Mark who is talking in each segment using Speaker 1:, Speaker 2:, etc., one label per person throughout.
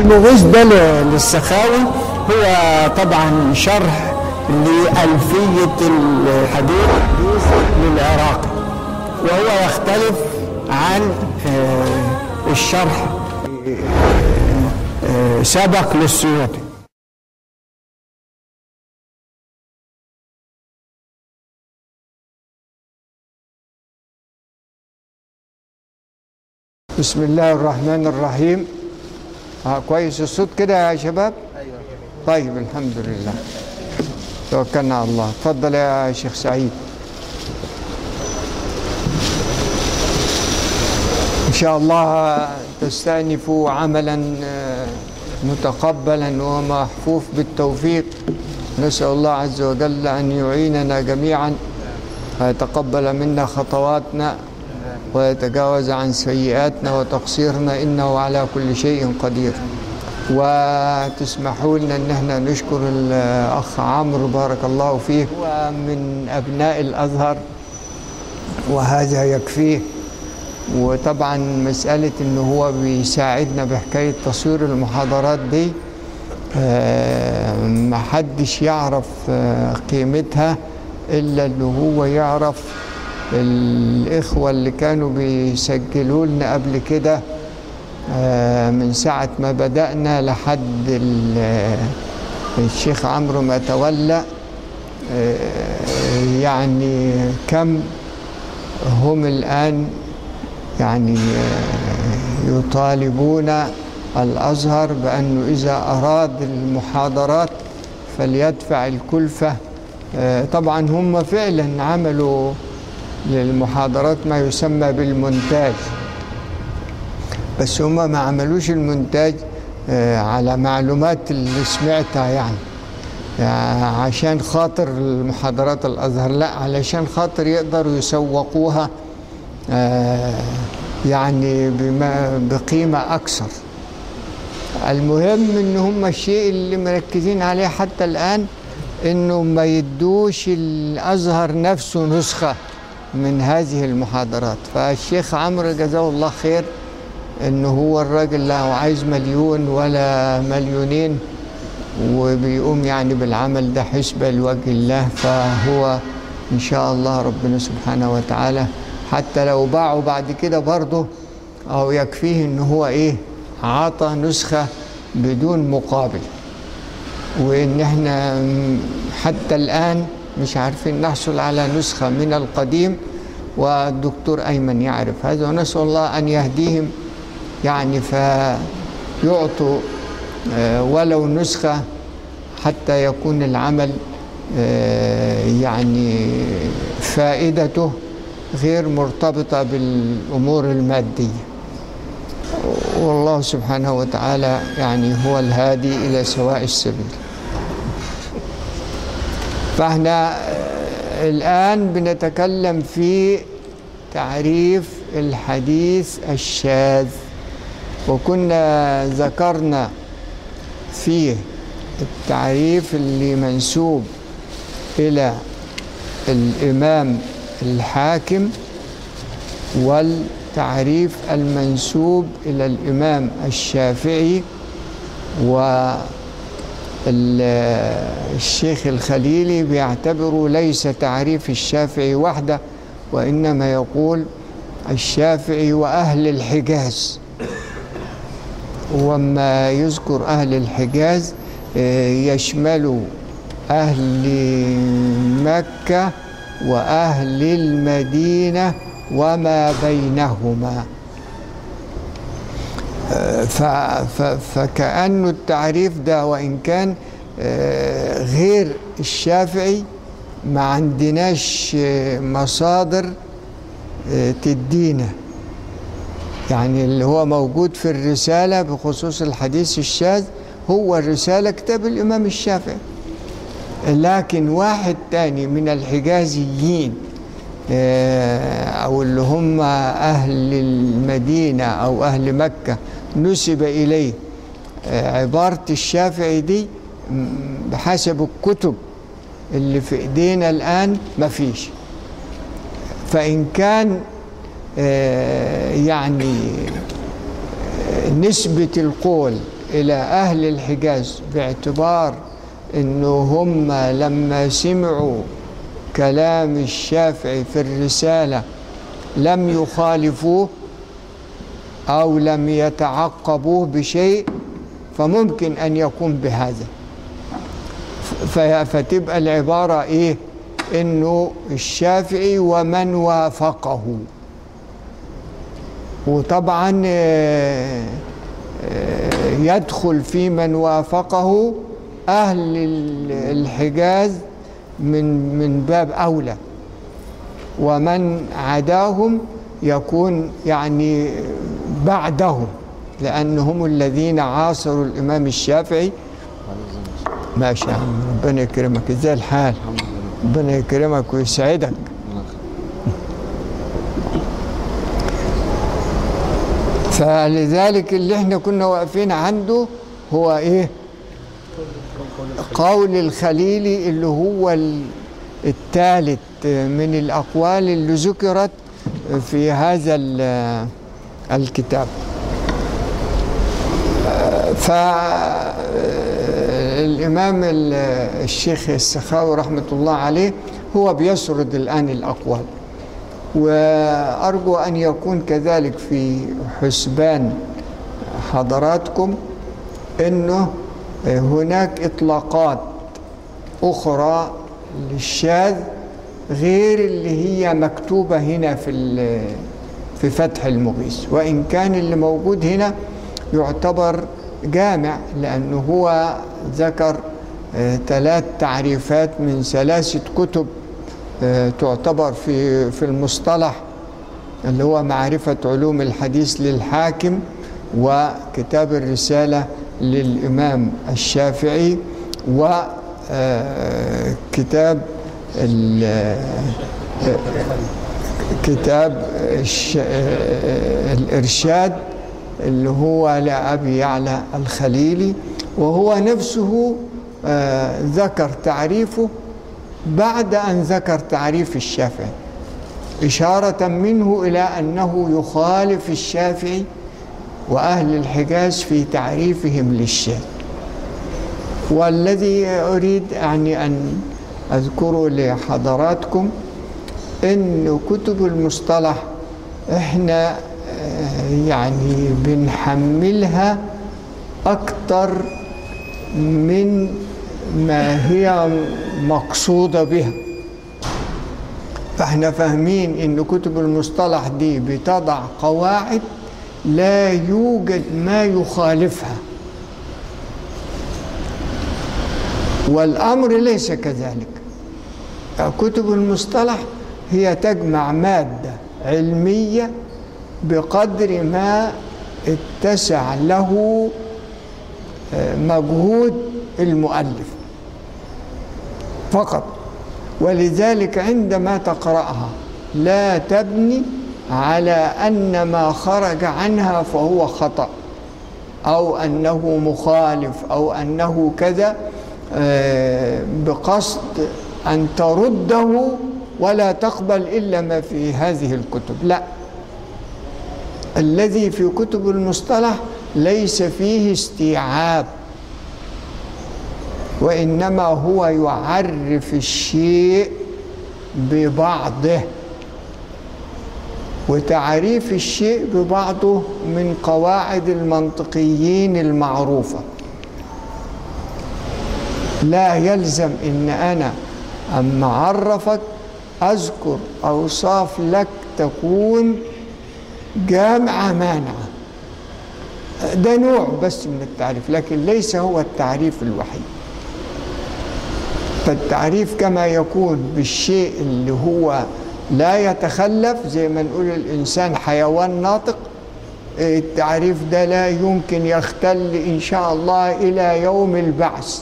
Speaker 1: المغيث ده ل- للسخاوي هو طبعا شرح لألفية الحديث للعراقي وهو يختلف عن آه، الشرح آه، سبق للسيوطي بسم الله الرحمن الرحيم آه كويس الصوت كده يا شباب ايوه طيب الحمد لله توكلنا على الله تفضل يا شيخ سعيد ان شاء الله تستأنف عملا آه، متقبلا ومحفوف بالتوفيق نسأل الله عز وجل أن يعيننا جميعا ويتقبل منا خطواتنا ويتجاوز عن سيئاتنا وتقصيرنا إنه على كل شيء قدير وتسمحوا لنا ان احنا نشكر الاخ عمرو بارك الله فيه هو من ابناء الازهر وهذا يكفيه وطبعا مسألة انه هو بيساعدنا بحكاية تصوير المحاضرات دي آه، محدش يعرف آه، قيمتها الا اللي هو يعرف الاخوة اللي كانوا بيسجلوا لنا قبل كده آه، من ساعة ما بدأنا لحد ال- الشيخ عمرو ما تولى آه، يعني كم هم الآن يعني آه، يطالبون الأزهر بأنه إذا أراد المحاضرات فليدفع الكلفة آه، طبعا هم فعلا عملوا للمحاضرات ما يسمى بالمونتاج بس هم ما عملوش المونتاج آه، على معلومات اللي سمعتها يعني يعني عشان خاطر المحاضرات الازهر لا علشان خاطر يقدروا يسوقوها آه، يعني بما بقيمه اكثر المهم ان هم الشيء اللي مركزين عليه حتى الان انه ما يدوش الازهر نفسه نسخه من هذه المحاضرات فالشيخ عمرو جزاه الله خير انه هو الراجل لا هو عايز مليون ولا مليونين وبيقوم يعني بالعمل ده حسبة لوجه الله فهو ان شاء الله ربنا سبحانه وتعالى حتى لو باعوا بعد كده برضه او يكفيه ان هو ايه عطى نسخة بدون مقابل وان احنا م- حتى الان مش عارفين نحصل على نسخة من القديم والدكتور ايمن يعرف هذا ونسأل الله ان يهديهم يعني فيعطوا آه، ولو نسخة حتى يكون العمل آه، يعني فائدته غير مرتبطة بالأمور المادية والله سبحانه وتعالى يعني هو الهادي إلى سواء السبيل فاحنا آه، الآن بنتكلم في تعريف الحديث الشاذ وكنا ذكرنا فيه التعريف اللي منسوب إلى الإمام الحاكم والتعريف المنسوب إلى الإمام الشافعي والشيخ الخليلي بيعتبره ليس تعريف الشافعي وحده وإنما يقول الشافعي وأهل الحجاز وما يذكر أهل الحجاز آه، يشمل أهل مكة وأهل المدينة وما بينهما آه، ف- ف- فكأنه التعريف ده وإن كان آه، غير الشافعي ما عندناش آه، مصادر آه، تدينا يعني اللي هو موجود في الرسالة بخصوص الحديث الشاذ هو الرسالة كتاب الإمام الشافعي لكن واحد تاني من الحجازيين آه، أو اللي هم أهل المدينة أو أهل مكة نسب إليه آه، عبارة الشافعي دي م- بحسب الكتب اللي في إيدينا الآن مفيش فإن كان آه، يعني آه، نسبة القول إلى أهل الحجاز باعتبار إنه هم لما سمعوا كلام الشافعي في الرسالة لم يخالفوه أو لم يتعقبوه بشيء فممكن أن يكون بهذا ف- فتبقى العبارة إيه إنه الشافعي ومن وافقه وطبعا آه، آه، يدخل في من وافقه أهل ال- الحجاز من من باب أولى ومن عداهم يكون يعني بعدهم لأنهم الذين عاصروا الإمام الشافعي ماشي يا عم ربنا يكرمك ازاي الحال
Speaker 2: الحمد لله
Speaker 1: ربنا يكرمك ويسعدك
Speaker 2: الله يخليك.
Speaker 1: فلذلك اللي احنا كنا واقفين عنده هو ايه قول الخليلي اللي هو ال- الثالث من الأقوال اللي ذكرت في هذا ال- الكتاب فالإمام الشيخ السخاوي رحمة الله عليه هو بيسرد الآن الأقوال وأرجو أن يكون كذلك في حسبان حضراتكم أنه هناك إطلاقات أخرى للشاذ غير اللي هي مكتوبة هنا في ال- في فتح المغيث وإن كان اللي موجود هنا يعتبر جامع لأنه هو ذكر آه، ثلاث تعريفات من ثلاثة كتب آه، تعتبر في في المصطلح اللي هو معرفة علوم الحديث للحاكم وكتاب الرسالة للإمام الشافعي وكتاب كتاب الش- آه، الإرشاد اللي هو لأبي يعلى الخليلي وهو نفسه آه، ذكر تعريفه بعد أن ذكر تعريف الشافعي إشارة منه إلى أنه يخالف الشافعي وأهل الحجاز في تعريفهم للشاذ والذي أريد يعني أن أذكره لحضراتكم أن كتب المصطلح إحنا آه، يعني بنحملها أكثر من ما هي مقصودة بها فاحنا فاهمين ان كتب المصطلح دي بتضع قواعد لا يوجد ما يخالفها والامر ليس كذلك كتب المصطلح هي تجمع ماده علميه بقدر ما اتسع له آه، مجهود المؤلف فقط ولذلك عندما تقرأها لا تبني على أن ما خرج عنها فهو خطأ أو أنه مخالف أو أنه كذا آه، بقصد أن ترده ولا تقبل إلا ما في هذه الكتب لا الذي في كتب المصطلح ليس فيه استيعاب وإنما هو يعرف الشيء ببعضه وتعريف الشيء ببعضه من قواعد المنطقيين المعروفة لا يلزم إن أنا أما أعرفك أذكر أوصاف لك تكون جامعة مانعة ده نوع بس من التعريف لكن ليس هو التعريف الوحيد فالتعريف كما يكون بالشيء اللي هو لا يتخلف زي ما نقول الإنسان حيوان ناطق التعريف ده لا يمكن يختل إن شاء الله إلى يوم البعث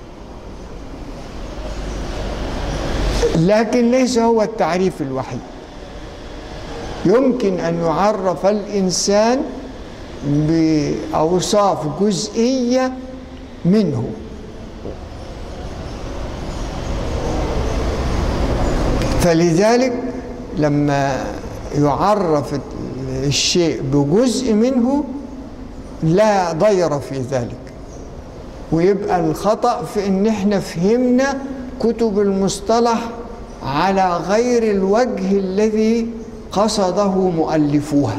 Speaker 1: لكن ليس هو التعريف الوحيد يمكن أن يعرف الإنسان بأوصاف جزئية منه فلذلك لما يعرف الشيء بجزء منه لا ضير في ذلك ويبقى الخطأ في ان احنا فهمنا كتب المصطلح على غير الوجه الذي قصده مؤلفوها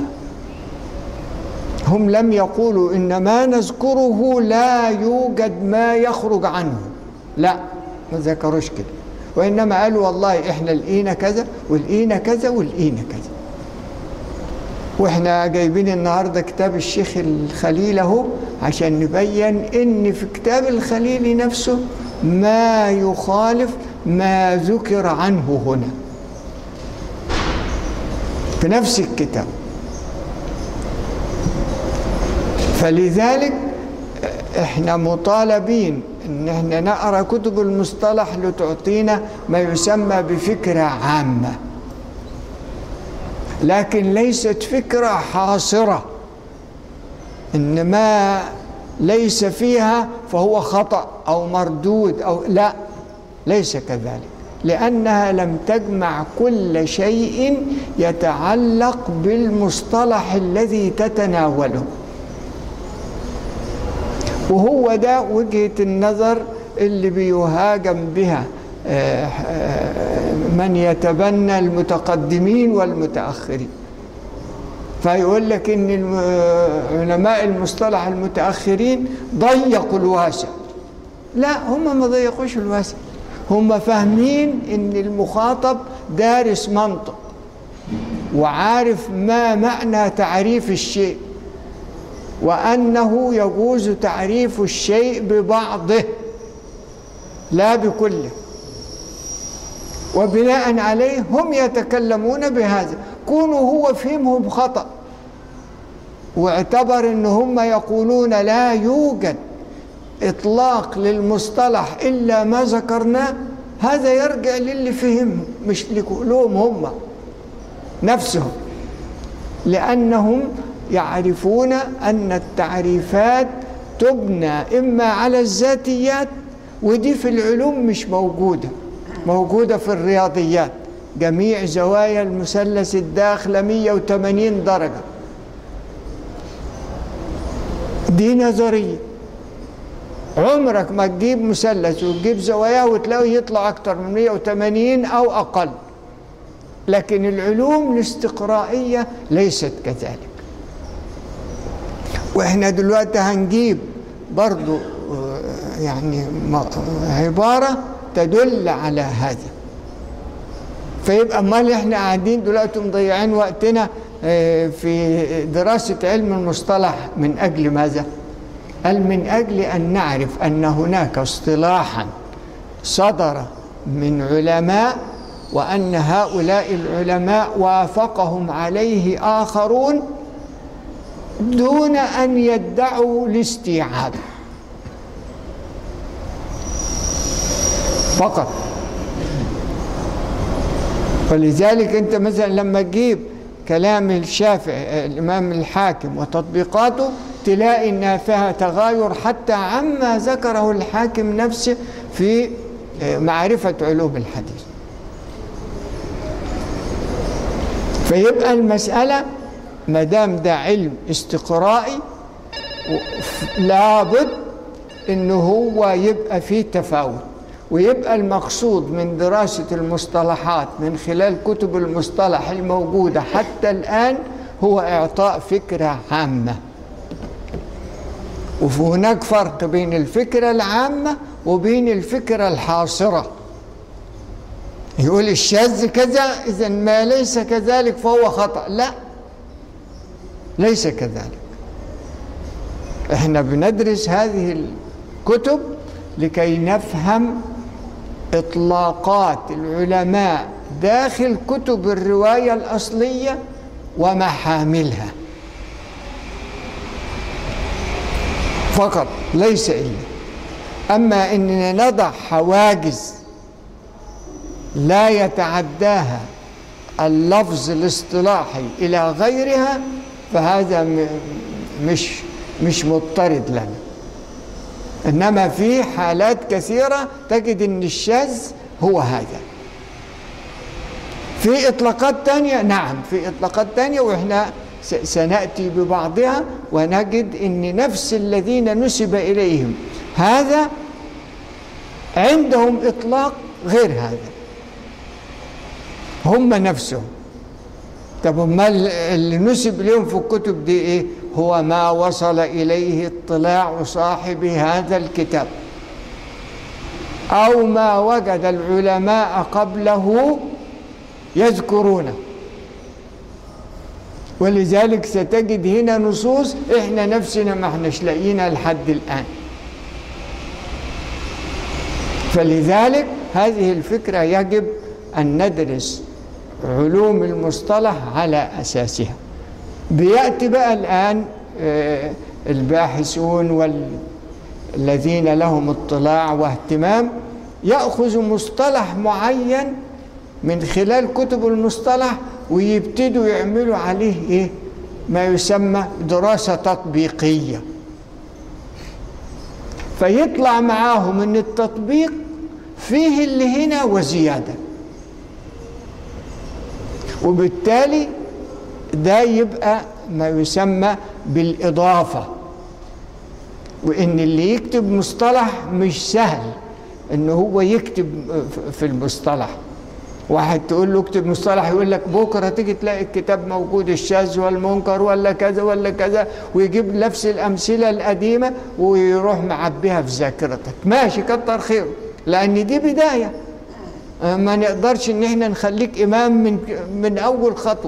Speaker 1: هم لم يقولوا ان ما نذكره لا يوجد ما يخرج عنه لا ما ذكروش كده وانما قالوا والله احنا لقينا كذا ولقينا كذا ولقينا كذا واحنا جايبين النهارده كتاب الشيخ الخليل اهو عشان نبين ان في كتاب الخليل نفسه ما يخالف ما ذكر عنه هنا في نفس الكتاب فلذلك احنا مطالبين ان احنا نقرا كتب المصطلح لتعطينا ما يسمى بفكره عامه لكن ليست فكره حاصره ان ما ليس فيها فهو خطا او مردود او لا ليس كذلك لانها لم تجمع كل شيء يتعلق بالمصطلح الذي تتناوله وهو ده وجهة النظر اللي بيهاجم بها من يتبنى المتقدمين والمتأخرين فيقول لك ان علماء المصطلح المتأخرين ضيقوا الواسع لا هم ما ضيقوش الواسع هم فاهمين ان المخاطب دارس منطق وعارف ما معنى تعريف الشيء وأنه يجوز تعريف الشيء ببعضه لا بكله وبناء عليه هم يتكلمون بهذا كونوا هو فهمهم خطأ واعتبر ان هم يقولون لا يوجد اطلاق للمصطلح الا ما ذكرناه هذا يرجع للي فهم مش لهم هم نفسهم لانهم يعرفون أن التعريفات تبنى إما على الذاتيات ودي في العلوم مش موجودة موجودة في الرياضيات جميع زوايا المثلث الداخلة 180 درجة دي نظرية عمرك ما تجيب مثلث وتجيب زواياه وتلاقيه يطلع أكتر من 180 أو أقل لكن العلوم الاستقرائية ليست كذلك واحنا دلوقتي هنجيب برضو يعني عبارة تدل على هذا فيبقى امال احنا قاعدين دلوقتي مضيعين وقتنا في دراسة علم المصطلح من أجل ماذا؟ قال من أجل أن نعرف أن هناك اصطلاحا صدر من علماء وأن هؤلاء العلماء وافقهم عليه آخرون دون أن يدعوا الاستيعاب فقط ولذلك أنت مثلا لما تجيب كلام الشافعي الإمام الحاكم وتطبيقاته تلاقي أنها فيها تغاير حتى عما ذكره الحاكم نفسه في معرفة علوم الحديث فيبقى المسألة ما دام ده علم استقرائي لابد انه هو يبقى فيه تفاوت ويبقى المقصود من دراسة المصطلحات من خلال كتب المصطلح الموجودة حتى الآن هو إعطاء فكرة عامة وهناك فرق بين الفكرة العامة وبين الفكرة الحاصرة يقول الشاذ كذا إذا ما ليس كذلك فهو خطأ لا ليس كذلك احنا بندرس هذه الكتب لكي نفهم اطلاقات العلماء داخل كتب الروايه الاصليه ومحاملها فقط ليس الا اما اننا نضع حواجز لا يتعداها اللفظ الاصطلاحي الى غيرها فهذا مش مش مضطرد لنا انما في حالات كثيره تجد ان الشاذ هو هذا في اطلاقات تانية نعم في اطلاقات تانية واحنا سناتي ببعضها ونجد ان نفس الذين نسب اليهم هذا عندهم إطلاق غير هذا هم نفسهم طب امال اللي نسب لهم في الكتب دي ايه هو ما وصل اليه اطلاع صاحب هذا الكتاب او ما وجد العلماء قبله يذكرونه ولذلك ستجد هنا نصوص احنا نفسنا ما احناش لاقيينها لحد الان فلذلك هذه الفكره يجب ان ندرس علوم المصطلح على اساسها بياتي بقى الان آه، الباحثون والذين لهم اطلاع واهتمام ياخذ مصطلح معين من خلال كتب المصطلح ويبتدوا يعملوا عليه ايه ما يسمى دراسه تطبيقيه فيطلع معاهم ان التطبيق فيه اللي هنا وزياده وبالتالي ده يبقى ما يسمى بالاضافه وان اللي يكتب مصطلح مش سهل ان هو يكتب في المصطلح واحد تقول له اكتب مصطلح يقول لك بكره تيجي تلاقي الكتاب موجود الشاذ والمنكر ولا كذا ولا كذا ويجيب نفس الامثله القديمه ويروح معبيها في ذاكرتك ماشي كتر خيره لان دي بدايه ما نقدرش ان احنا نخليك امام من من اول خطوه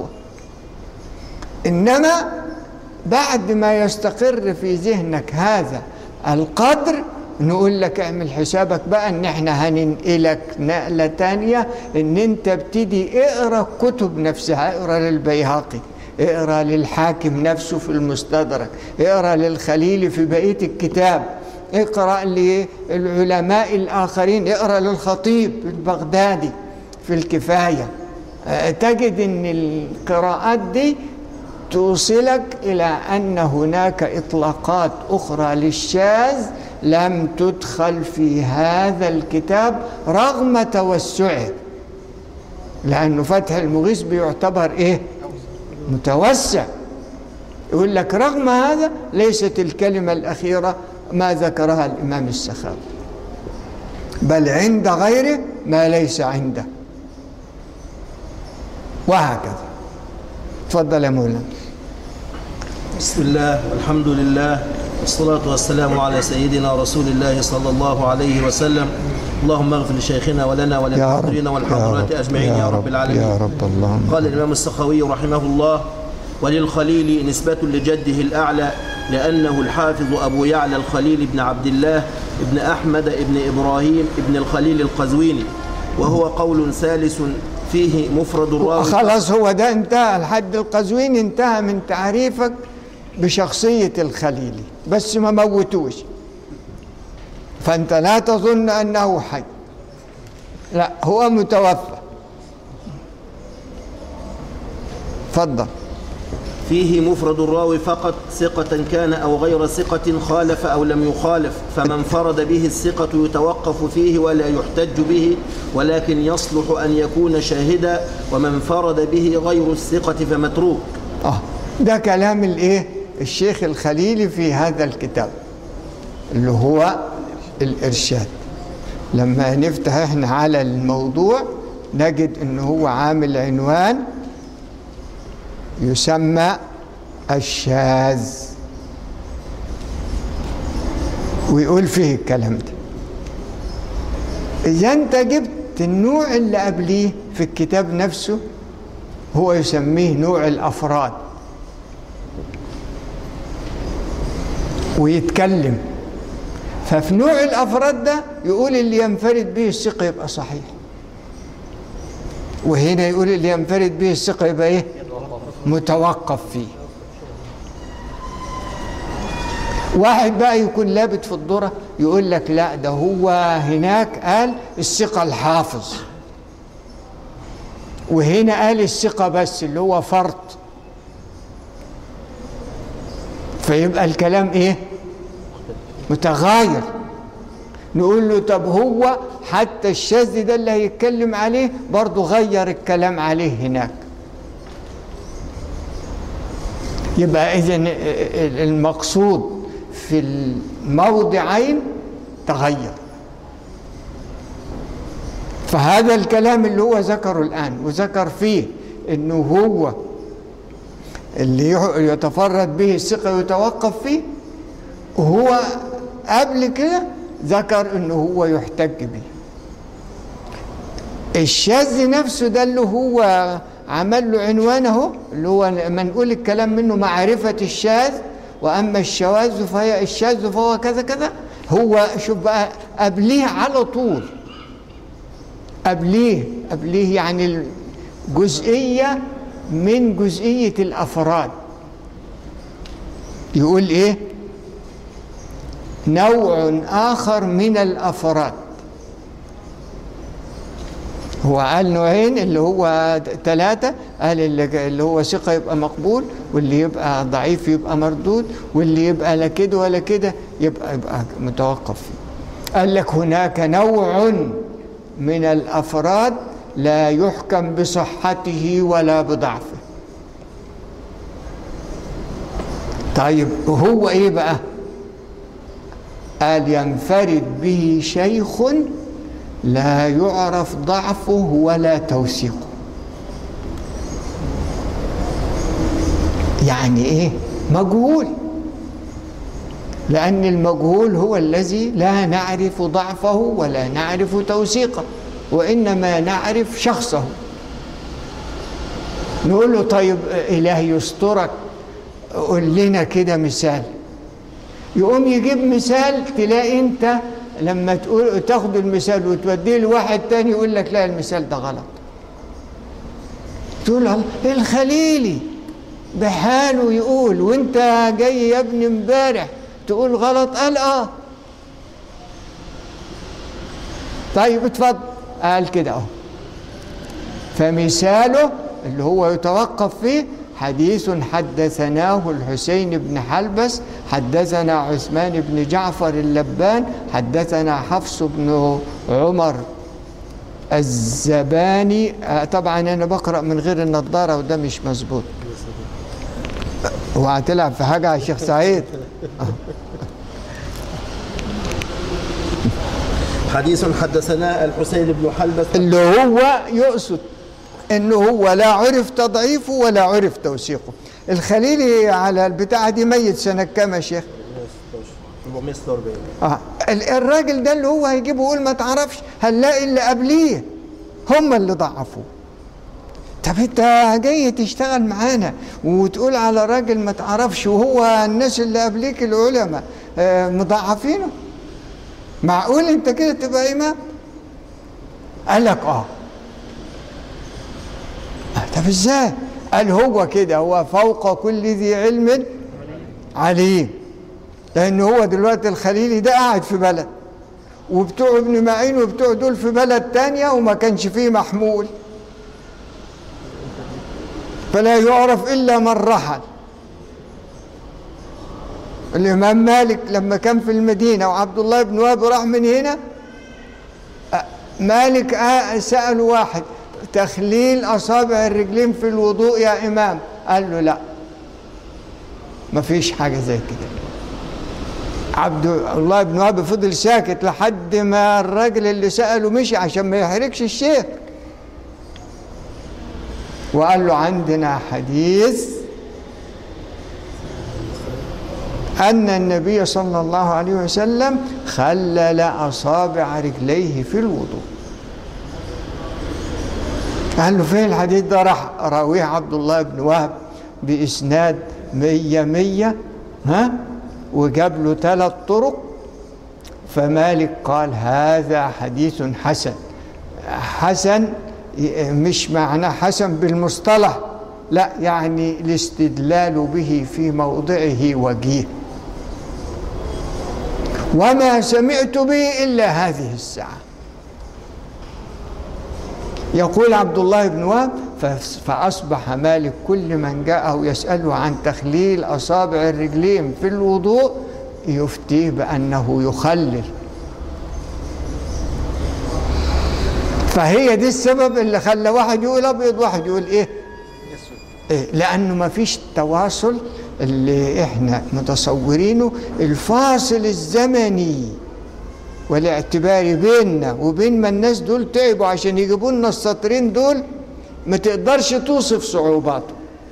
Speaker 1: انما بعد ما يستقر في ذهنك هذا القدر نقول لك اعمل حسابك بقى ان احنا هننقلك نقله تانية ان انت ابتدي اقرا الكتب نفسها اقرا للبيهقي اقرا للحاكم نفسه في المستدرك اقرا للخليل في بقيه الكتاب اقرا للعلماء الاخرين اقرا للخطيب البغدادي في الكفايه تجد ان القراءات دي توصلك الى ان هناك اطلاقات اخرى للشاذ لم تدخل في هذا الكتاب رغم توسعه لأنه فتح المغيث بيعتبر إيه متوسع يقول لك رغم هذا ليست الكلمة الأخيرة ما ذكرها الإمام السخاوي بل عند غيره ما ليس عنده وهكذا تفضل يا مولانا
Speaker 2: بسم الله والحمد لله والصلاة والسلام على سيدنا رسول الله صلى الله عليه وسلم اللهم اغفر لشيخنا ولنا
Speaker 1: يا رب
Speaker 2: وللحاضرين والحاضرات
Speaker 1: يا رب،
Speaker 2: أجمعين يا رب العالمين
Speaker 1: يا رب اللهم
Speaker 2: قال الإمام السخوي رحمه الله وللخليل نسبة لجده الأعلى لأنه الحافظ أبو يعلى الخليل بن عبد الله بن أحمد بن إبراهيم بن الخليل القزويني وهو قول ثالث فيه مفرد الراوي
Speaker 1: خلاص هو ده انتهى الحد القزويني انتهى من تعريفك بشخصية الخليلي بس ما موتوش فأنت لا تظن أنه حي لا هو متوفى تفضل
Speaker 2: فيه مفرد الراوي فقط ثقة كان أو غير ثقة خالف أو لم يخالف فمن انفرد به الثقة يتوقف فيه ولا يحتج به ولكن يصلح أن يكون شاهدا ومن انفرد به غير الثقة فمتروك
Speaker 1: اه ده كلام الايه الشيخ الخليلي في هذا الكتاب اللي هو الارشاد لما نفتح احنا على الموضوع نجد ان هو عامل عنوان يسمى الشاذ ويقول فيه الكلام ده اذا انت جبت النوع اللي قبليه في الكتاب نفسه هو يسميه نوع الافراد ويتكلم ففي نوع الافراد ده يقول اللي ينفرد به الثقه يبقى صحيح وهنا يقول اللي ينفرد به الثقه يبقى ايه متوقف فيه واحد بقى يكون لابت في الذره يقول لك لا ده هو هناك قال الثقه الحافظ وهنا قال الثقه بس اللي هو فرط فيبقى الكلام ايه متغاير نقول له طب هو حتى الشاذ ده اللي هيتكلم عليه برضه غير الكلام عليه هناك يبقى اذا المقصود في الموضعين تغير فهذا الكلام اللي هو ذكره الآن وذكر فيه انه هو اللي يتفرد به الثقة يتوقف فيه وهو قبل كده ذكر انه هو يحتج به الشاذ نفسه ده اللي هو عمل له عنوان اهو اللي هو لما نقول الكلام منه معرفة الشاذ واما الشواذ فهي الشاذ فهو كذا كذا هو شوف بقى قبليه على طول قبليه قبليه يعني جزئية من جزئية الأفراد يقول إيه نوع آخر من الأفراد هو قال نوعين اللي هو ثلاثة قال اللي اللي هو ثقة يبقى مقبول واللي يبقى ضعيف يبقى مردود واللي يبقى لا كده ولا كده يبقى يبقى متوقف فيه قال لك هناك نوع من الافراد لا يحكم بصحته ولا بضعفه طيب هو ايه بقى قال ينفرد به شيخ لا يعرف ضعفه ولا توثيقه يعني ايه مجهول لأن المجهول هو الذي لا نعرف ضعفه ولا نعرف توثيقه وإنما نعرف شخصه نقول له طيب إلهي يسترك قول لنا كده مثال يقوم يجيب مثال تلاقي أنت لما تقول تاخد المثال وتوديه لواحد تاني يقول لك لا المثال ده غلط تقول الله الخليلي بحاله يقول وانت جاي يا ابني امبارح تقول غلط قال اه طيب اتفضل قال كده اهو فمثاله اللي هو يتوقف فيه حديث حدثناه الحسين بن حلبس حدثنا عثمان بن جعفر اللبان حدثنا حفص بن عمر الزباني آه طبعا انا بقرا من غير النظاره وده مش مظبوط وهتلعب في حاجه يا شيخ سعيد
Speaker 2: حديث حدثنا الحسين بن حلبس
Speaker 1: اللي هو يقصد انه هو لا عرف تضعيفه ولا عرف توثيقه الخليلي على البتاعه دي ميت سنه كام يا شيخ
Speaker 2: 446
Speaker 1: اه ال- الراجل ده اللي هو هيجيبه يقول ما تعرفش هنلاقي اللي قبليه هم اللي ضعفوه طب انت جاي تشتغل معانا وتقول على راجل ما تعرفش وهو الناس اللي قبليك العلماء آه، مضاعفينه معقول انت كده تبقى امام قال لك اه آه، طب ازاي قال هو كده هو فوق كل ذي علم عليم لان هو دلوقتي الخليلي ده قاعد في بلد وبتوع ابن معين وبتوع دول في بلد تانية وما كانش فيه محمول فلا يعرف إلا من رحل الإمام مالك لما كان في المدينة وعبد الله بن وهب راح من هنا أ- مالك آ- سأل واحد تخليل أصابع الرجلين في الوضوء يا إمام قال له لا ما فيش حاجة زي كده عبد الله بن وهب فضل ساكت لحد ما الراجل اللي سأله مشي عشان ما يحرجش الشيخ وقال له عندنا حديث أن النبي صلى الله عليه وسلم خلل أصابع رجليه في الوضوء قال له فين الحديث ده راح راويه عبد الله بن وهب بإسناد مية مية ها وجاب له ثلاث طرق فمالك قال هذا حديث حسن حسن مش معناه حسن بالمصطلح لا يعني الاستدلال به في موضعه وجيه وما سمعت به إلا هذه الساعة يقول عبد الله بن وهب ف- فأصبح مالك كل من جاءه يسأله عن تخليل أصابع الرجلين في الوضوء يفتيه بأنه يخلل فهي دي السبب اللي خلى واحد يقول أبيض واحد يقول إيه إيه لأنه ما فيش تواصل اللي إحنا متصورينه الفاصل الزمني والاعتباري بيننا وبين ما الناس دول تعبوا عشان يجيبوا لنا السطرين دول ما تقدرش توصف صعوباته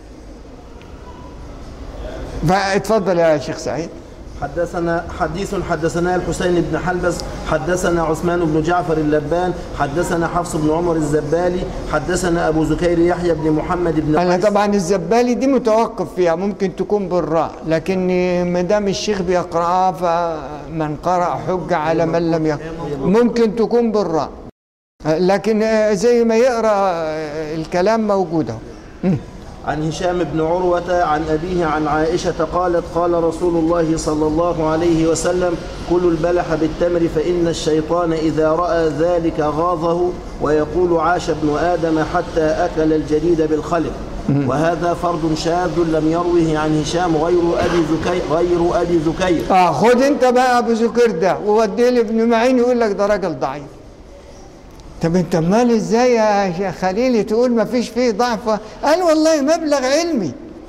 Speaker 1: فاتفضل يا شيخ سعيد
Speaker 2: حدثنا حديث حدثنا الحسين بن حلبس حدثنا عثمان بن جعفر اللبان حدثنا حفص بن عمر الزبالي حدثنا أبو زكير يحيى بن محمد بن
Speaker 1: انا
Speaker 2: قيس
Speaker 1: طبعا الزبالي دي متوقف فيها ممكن تكون بالراء لكن ما دام الشيخ بيقراها فمن قرأ حجة على من لم يقرأ ممكن تكون بالراء لكن زي ما يقرأ الكلام موجود اهو
Speaker 2: عن هشام بن عروة عن أبيه عن عائشة قالت قال رسول الله صلى الله عليه وسلم كلوا البلح بالتمر فإن الشيطان إذا رأى ذلك غاظه ويقول عاش ابن آدم حتى أكل الجديد بالخلق وهذا فرد شاذ لم يروه عن هشام غير أبي زكير غير أبي زكير
Speaker 1: اه خد انت بقى ابو زكير ده ووديه لابن معين يقول لك ده راجل ضعيف طب انت امال ازاي يا شيخ خليلي تقول ما فيش فيه ضعف قال والله مبلغ علمي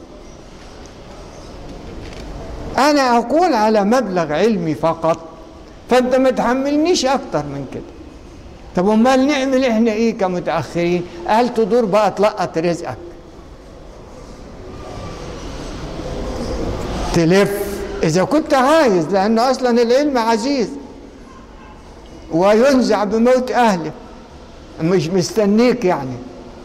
Speaker 1: انا اقول على مبلغ علمي فقط فانت ما تحملنيش اكتر من كده طب امال نعمل احنا ايه كمتاخرين قال تدور بقى تلقط رزقك تلف اذا كنت عايز لان اصلا العلم عزيز وينزع بموت اهله مش مستنيك يعني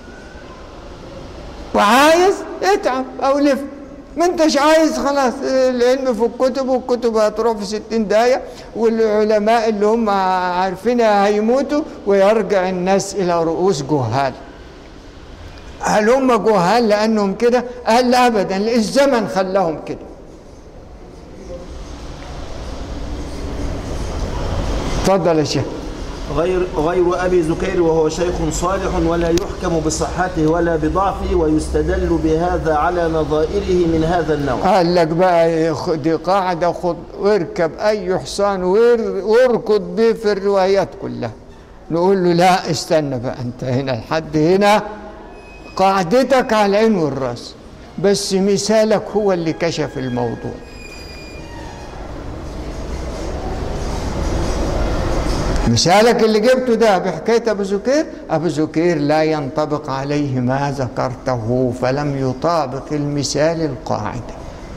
Speaker 1: وعايز اتعب او لف ما انتش عايز خلاص العلم في الكتب والكتب هتروح في ستين دقايق والعلماء اللي هم عارفينها هيموتوا ويرجع الناس الى رؤوس جهال هل هم جهال لانهم كده قال لا ابدا الزمن خلاهم كده اتفضل يا شيخ
Speaker 2: غير غير أبي زكير وهو شيخ صالح ولا يحكم بصحته ولا بضعفه ويستدل بهذا على نظائره من هذا النوع
Speaker 1: قال لك بقى خ- دي قاعدة خد واركب أي حصان وار- واركض بيه في الروايات كلها نقول له لا استنى بقى أنت هنا لحد هنا قاعدتك على العين والراس بس مثالك هو اللي كشف الموضوع مثالك اللي جبته ده بحكاية أبو زكير أبو زكير لا ينطبق عليه ما ذكرته فلم يطابق المثال القاعدة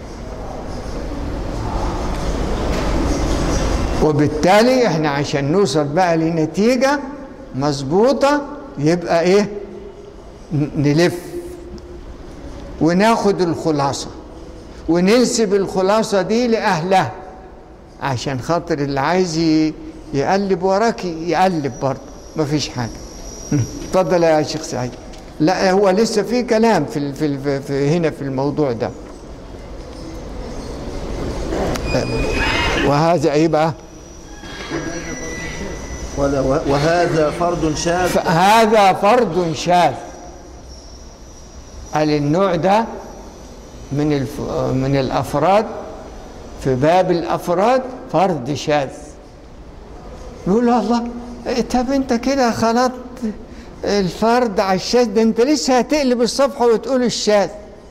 Speaker 1: وبالتالي احنا عشان نوصل بقى لنتيجة مظبوطة يبقى ايه ن- نلف وناخد الخلاصة وننسب الخلاصة دي لأهلها عشان خاطر اللي عايز ي- يقلب وراك يقلب برضه مفيش حاجة اتفضل يا شيخ سعيد لا هو لسه في كلام في, ال- في, ال- في هنا في الموضوع ده وهذا ايه بقى
Speaker 2: ولا- وهذا فرد شاذ
Speaker 1: هذا فرد شاذ قال النوع ده من الف... من الافراد في باب الافراد فرد شاذ نقول له الله إيه طب انت كده خلطت الفرد على الشاذ ده انت لسه هتقلب الصفحه وتقول الشاذ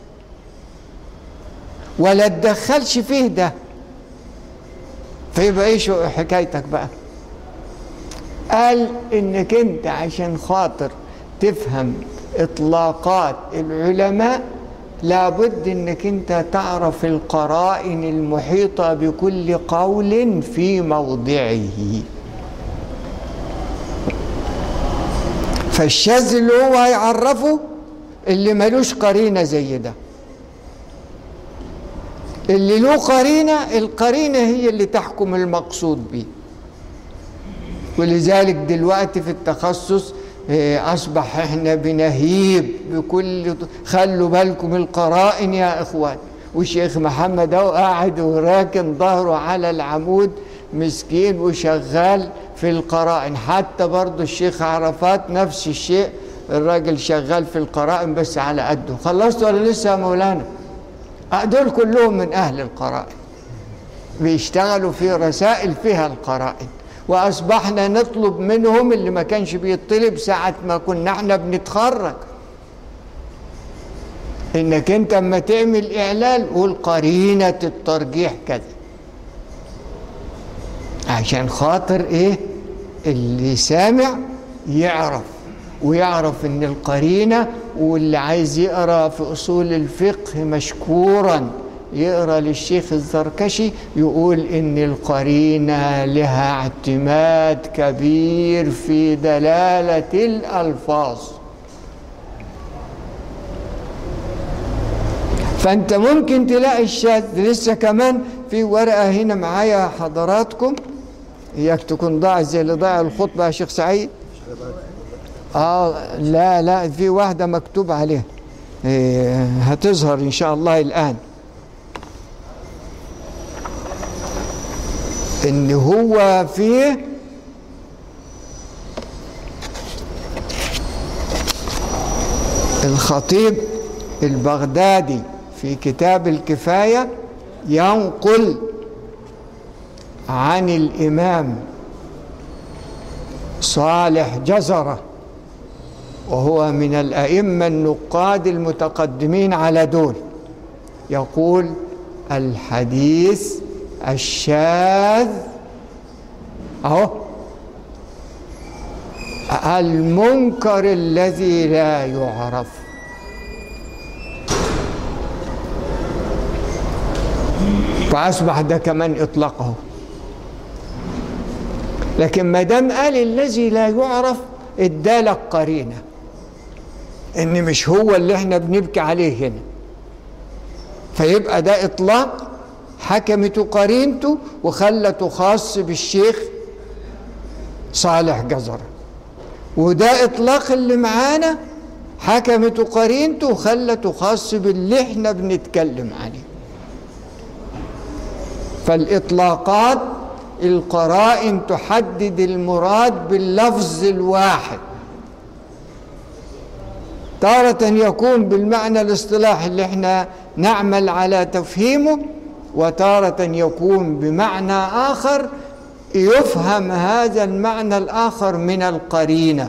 Speaker 1: ولا تدخلش فيه ده فيبقى ايه شو حكايتك بقى قال انك انت عشان خاطر تفهم اطلاقات العلماء لابد انك انت تعرف القرائن المحيطه بكل قول في موضعه فالشاذ اللي هو هيعرفه اللي ملوش قرينه زي ده اللي له قرينه القرينه هي اللي تحكم المقصود به ولذلك دلوقتي في التخصص آه، أصبح إحنا بنهيب بكل خلوا بالكم القرائن يا إخوان والشيخ محمد أهو قاعد وراكن ظهره على العمود مسكين وشغال في القرائن حتى برضه الشيخ عرفات نفس الشيء الراجل شغال في القرائن بس على قده خلصت ولا لسه يا مولانا آه، دول كلهم من أهل القرائن بيشتغلوا في رسائل فيها القرائن واصبحنا نطلب منهم اللي ما كانش بيطلب ساعه ما كنا احنا بنتخرج انك انت اما تعمل اعلان قول قرينه الترجيح كذا عشان خاطر ايه اللي سامع يعرف ويعرف ان القرينه واللي عايز يقرا في اصول الفقه مشكورا يقرا للشيخ الزركشي يقول ان القرينه لها اعتماد كبير في دلاله الالفاظ فانت ممكن تلاقي الشاذ لسه كمان في ورقه هنا معايا حضراتكم اياك تكون ضاع زي اللي ضاع الخطبه يا شيخ سعيد اه لا لا في واحده مكتوب عليها إيه هتظهر ان شاء الله الان ان هو فيه الخطيب البغدادي في كتاب الكفايه ينقل عن الامام صالح جزره وهو من الائمه النقاد المتقدمين على دول يقول الحديث الشاذ اهو المنكر الذي لا يعرف فاصبح ده كمان اطلاقه لكن ما دام قال الذي لا يعرف ادالك قرينه ان مش هو اللي احنا بنبكي عليه هنا فيبقى ده اطلاق حكمته قرينته وخلته خاص بالشيخ صالح جزرة وده اطلاق اللي معانا حكمته قرينته وخلته خاص باللي احنا بنتكلم عليه فالاطلاقات القرائن تحدد المراد باللفظ الواحد تارة يكون بالمعنى الاصطلاحي اللي احنا نعمل على تفهيمه وتارة يكون بمعنى آخر يفهم هذا المعنى الآخر من القرينة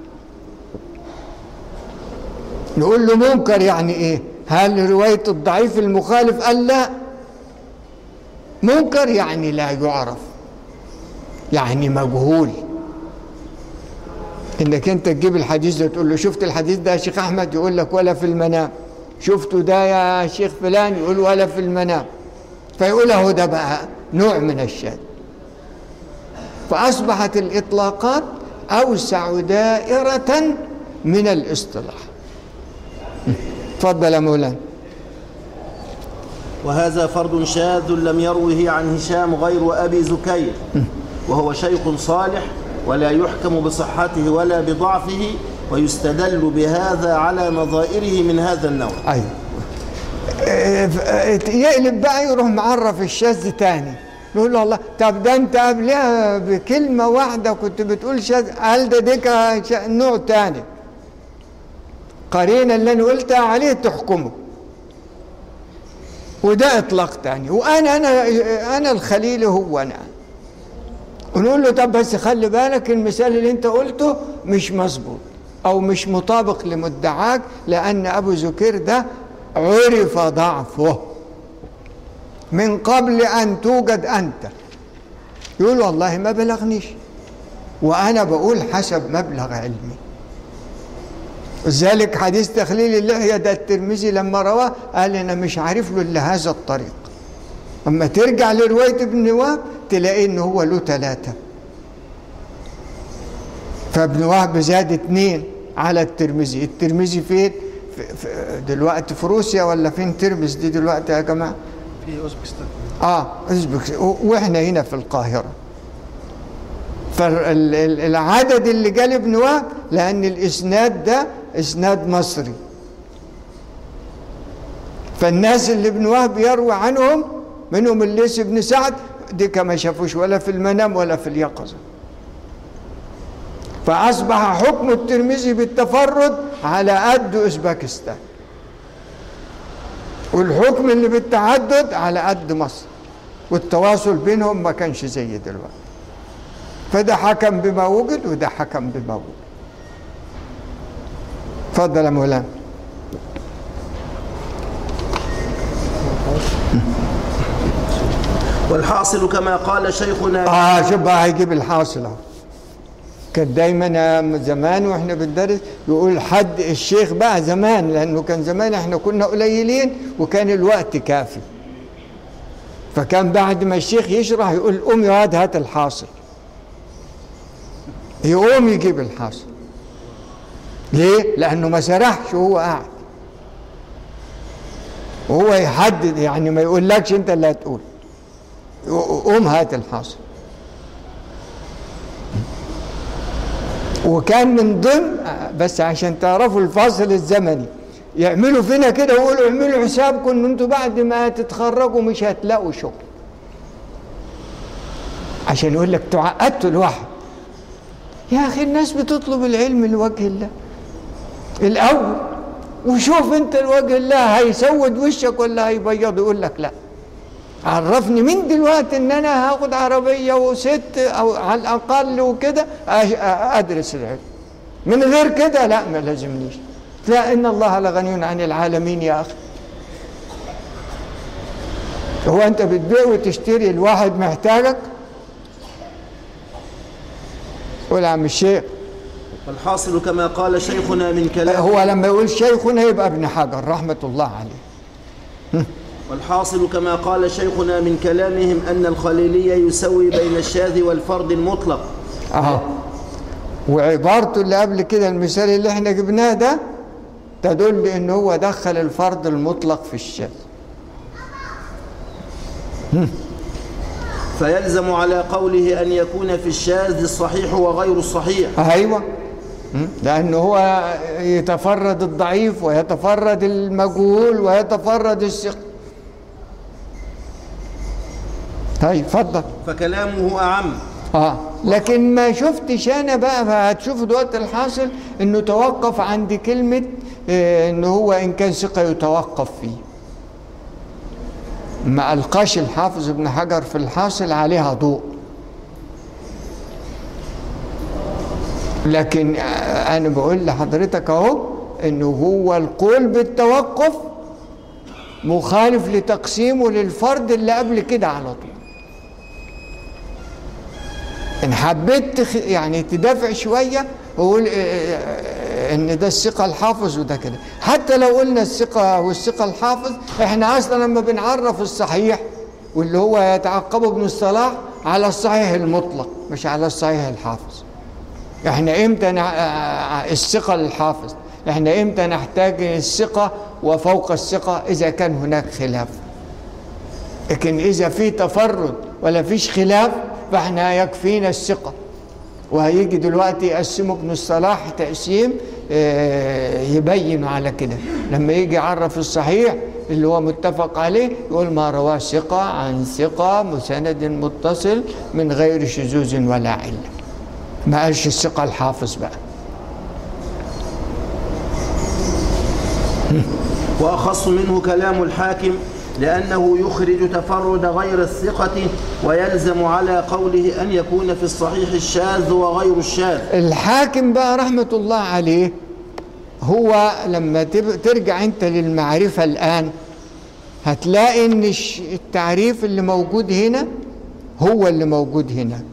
Speaker 1: نقول له منكر يعني ايه هل رواية الضعيف المخالف قال لا منكر يعني لا يعرف يعني مجهول انك انت تجيب الحديث ده تقول له شفت الحديث ده يا شيخ احمد يقول لك ولا في المنام شفته ده يا شيخ فلان يقول ولا في المنام فيقول هو ده بقى نوع من الشاذ فاصبحت الاطلاقات اوسع دائره من الاصطلاح تفضل يا مولانا
Speaker 2: وهذا فرد شاذ لم يروه عن هشام غير أبي زكير وهو شيخ صالح ولا يحكم بصحته ولا بضعفه ويستدل بهذا على نظائره من هذا النوع
Speaker 1: ايوه يقلب بقى يروح معرف الشاذ تاني نقول له الله طب ده انت قبلها بكلمه واحده كنت بتقول شاذ قال ده ديك نوع تاني قرينه اللي انا قلتها عليه تحكمه وده اطلاق تاني وانا انا انا الخليل هو انا ونقول له طب بس خلي بالك المثال اللي انت قلته مش مظبوط او مش مطابق لمدعاك لان ابو زكير ده عرف ضعفه من قبل ان توجد انت يقول والله ما بلغنيش وانا بقول حسب مبلغ علمي ذلك حديث تخليل اللحية ده الترمذي لما رواه قال أنا مش عارف له إلا هذا الطريق أما ترجع لرواية ابن وهب تلاقي إن هو له ثلاثة فابن وهب زاد اثنين على الترمذي الترمذي فين في في دلوقتي في روسيا ولا فين ترمز دي دلوقتي يا جماعة
Speaker 3: في اوزبكستان
Speaker 1: اه أوزبك واحنا هنا في القاهرة فالعدد اللي جال ابن وهب لأن الإسناد ده إسناد مصري فالناس اللي ابن وهب يروي عنهم منهم الليث بن سعد دي ما شافوش ولا في المنام ولا في اليقظة فأصبح حكم الترمذي بالتفرد على قد أوزبكستان والحكم اللي بالتعدد على قد مصر والتواصل بينهم ما كانش زي دلوقتي فده حكم بما وجد وده حكم بما وجد اتفضل يا مولانا
Speaker 2: والحاصل كما قال شيخنا
Speaker 1: اه شوف بقى هيجيب الحاصل اهو كان دايما زمان واحنا بندرس يقول حد الشيخ بقى زمان لانه كان زمان احنا كنا قليلين وكان الوقت كافي فكان بعد ما الشيخ يشرح يقول قوم يا واد هات الحاصل يقوم يجيب الحاصل ليه؟ لأنه ما سرحش وهو قاعد وهو يحدد يعني ما يقولكش أنت اللي هتقول قوم هات الحاصل وكان من ضمن بس عشان تعرفوا الفاصل الزمني يعملوا فينا كده ويقولوا اعملوا حسابكم ان انتوا بعد ما تتخرجوا مش هتلاقوا شغل عشان يقول لك تعقدتوا الواحد يا اخي الناس بتطلب العلم لوجه الله الاول وشوف انت لوجه الله هيسود وشك ولا هيبيض يقول لك لا عرفني من دلوقتي ان انا هاخد عربيه وست او على الاقل وكده أش- ادرس العلم من غير كده لا ما لازمنيش لا ان الله لغني عن العالمين يا اخي هو انت بتبيع وتشتري الواحد محتاجك قول يا عم الشيخ
Speaker 2: والحاصل كما قال شيخنا من كلام
Speaker 1: هو لما يقول شيخنا يبقى ابن حجر رحمه الله عليه
Speaker 2: والحاصل كما قال شيخنا من كلامهم أن الخليلية يسوي بين الشاذ والفرد المطلق
Speaker 1: اهو وعبارته اللي قبل كده المثال اللي احنا جبناه ده تدل ان هو دخل الفرد المطلق في الشاذ
Speaker 2: فيلزم على قوله أن يكون في الشاذ الصحيح وغير الصحيح
Speaker 1: ايوه م? لانه هو يتفرد الضعيف ويتفرد المجهول ويتفرد الثقه طيب اتفضل
Speaker 2: فكلامه أعم
Speaker 1: اه لكن ما شفتش انا بقى فهتشوف دلوقتي الحاصل انه توقف عند كلمه آه، انه هو ان كان ثقه يتوقف فيه ما القاش الحافظ ابن حجر في الحاصل عليها ضوء لكن آه، انا بقول لحضرتك اهو انه هو القول بالتوقف مخالف لتقسيمه للفرد اللي قبل كده على طول ان حبيت تخ... يعني تدافع شويه وقول آه، آه، ان ده الثقه الحافظ وده كده حتى لو قلنا الثقه والثقه الحافظ احنا اصلا لما بنعرف الصحيح واللي هو يتعقبه ابن الصلاح على الصحيح المطلق مش على الصحيح الحافظ احنا امتى نع... آه، الثقه الحافظ احنا امتى نحتاج الثقه وفوق الثقه اذا كان هناك خلاف لكن إذا في تفرد ولا فيش خلاف فإحنا يكفينا الثقة وهيجي دلوقتي يقسمه ابن الصلاح تقسيم آه، يبين على كده لما يجي يعرف الصحيح اللي هو متفق عليه يقول ما رواه ثقة عن ثقة مسند متصل من غير شذوذ ولا علة ما قالش الثقة الحافظ بقى
Speaker 2: وأخص منه كلام الحاكم لأنه يخرج تفرد غير الثقة ويلزم على قوله أن يكون في الصحيح الشاذ وغير الشاذ
Speaker 1: الحاكم بقى رحمة الله عليه هو لما تب- ترجع انت للمعرفة الآن هتلاقي ان الش- التعريف اللي موجود هنا هو اللي موجود هناك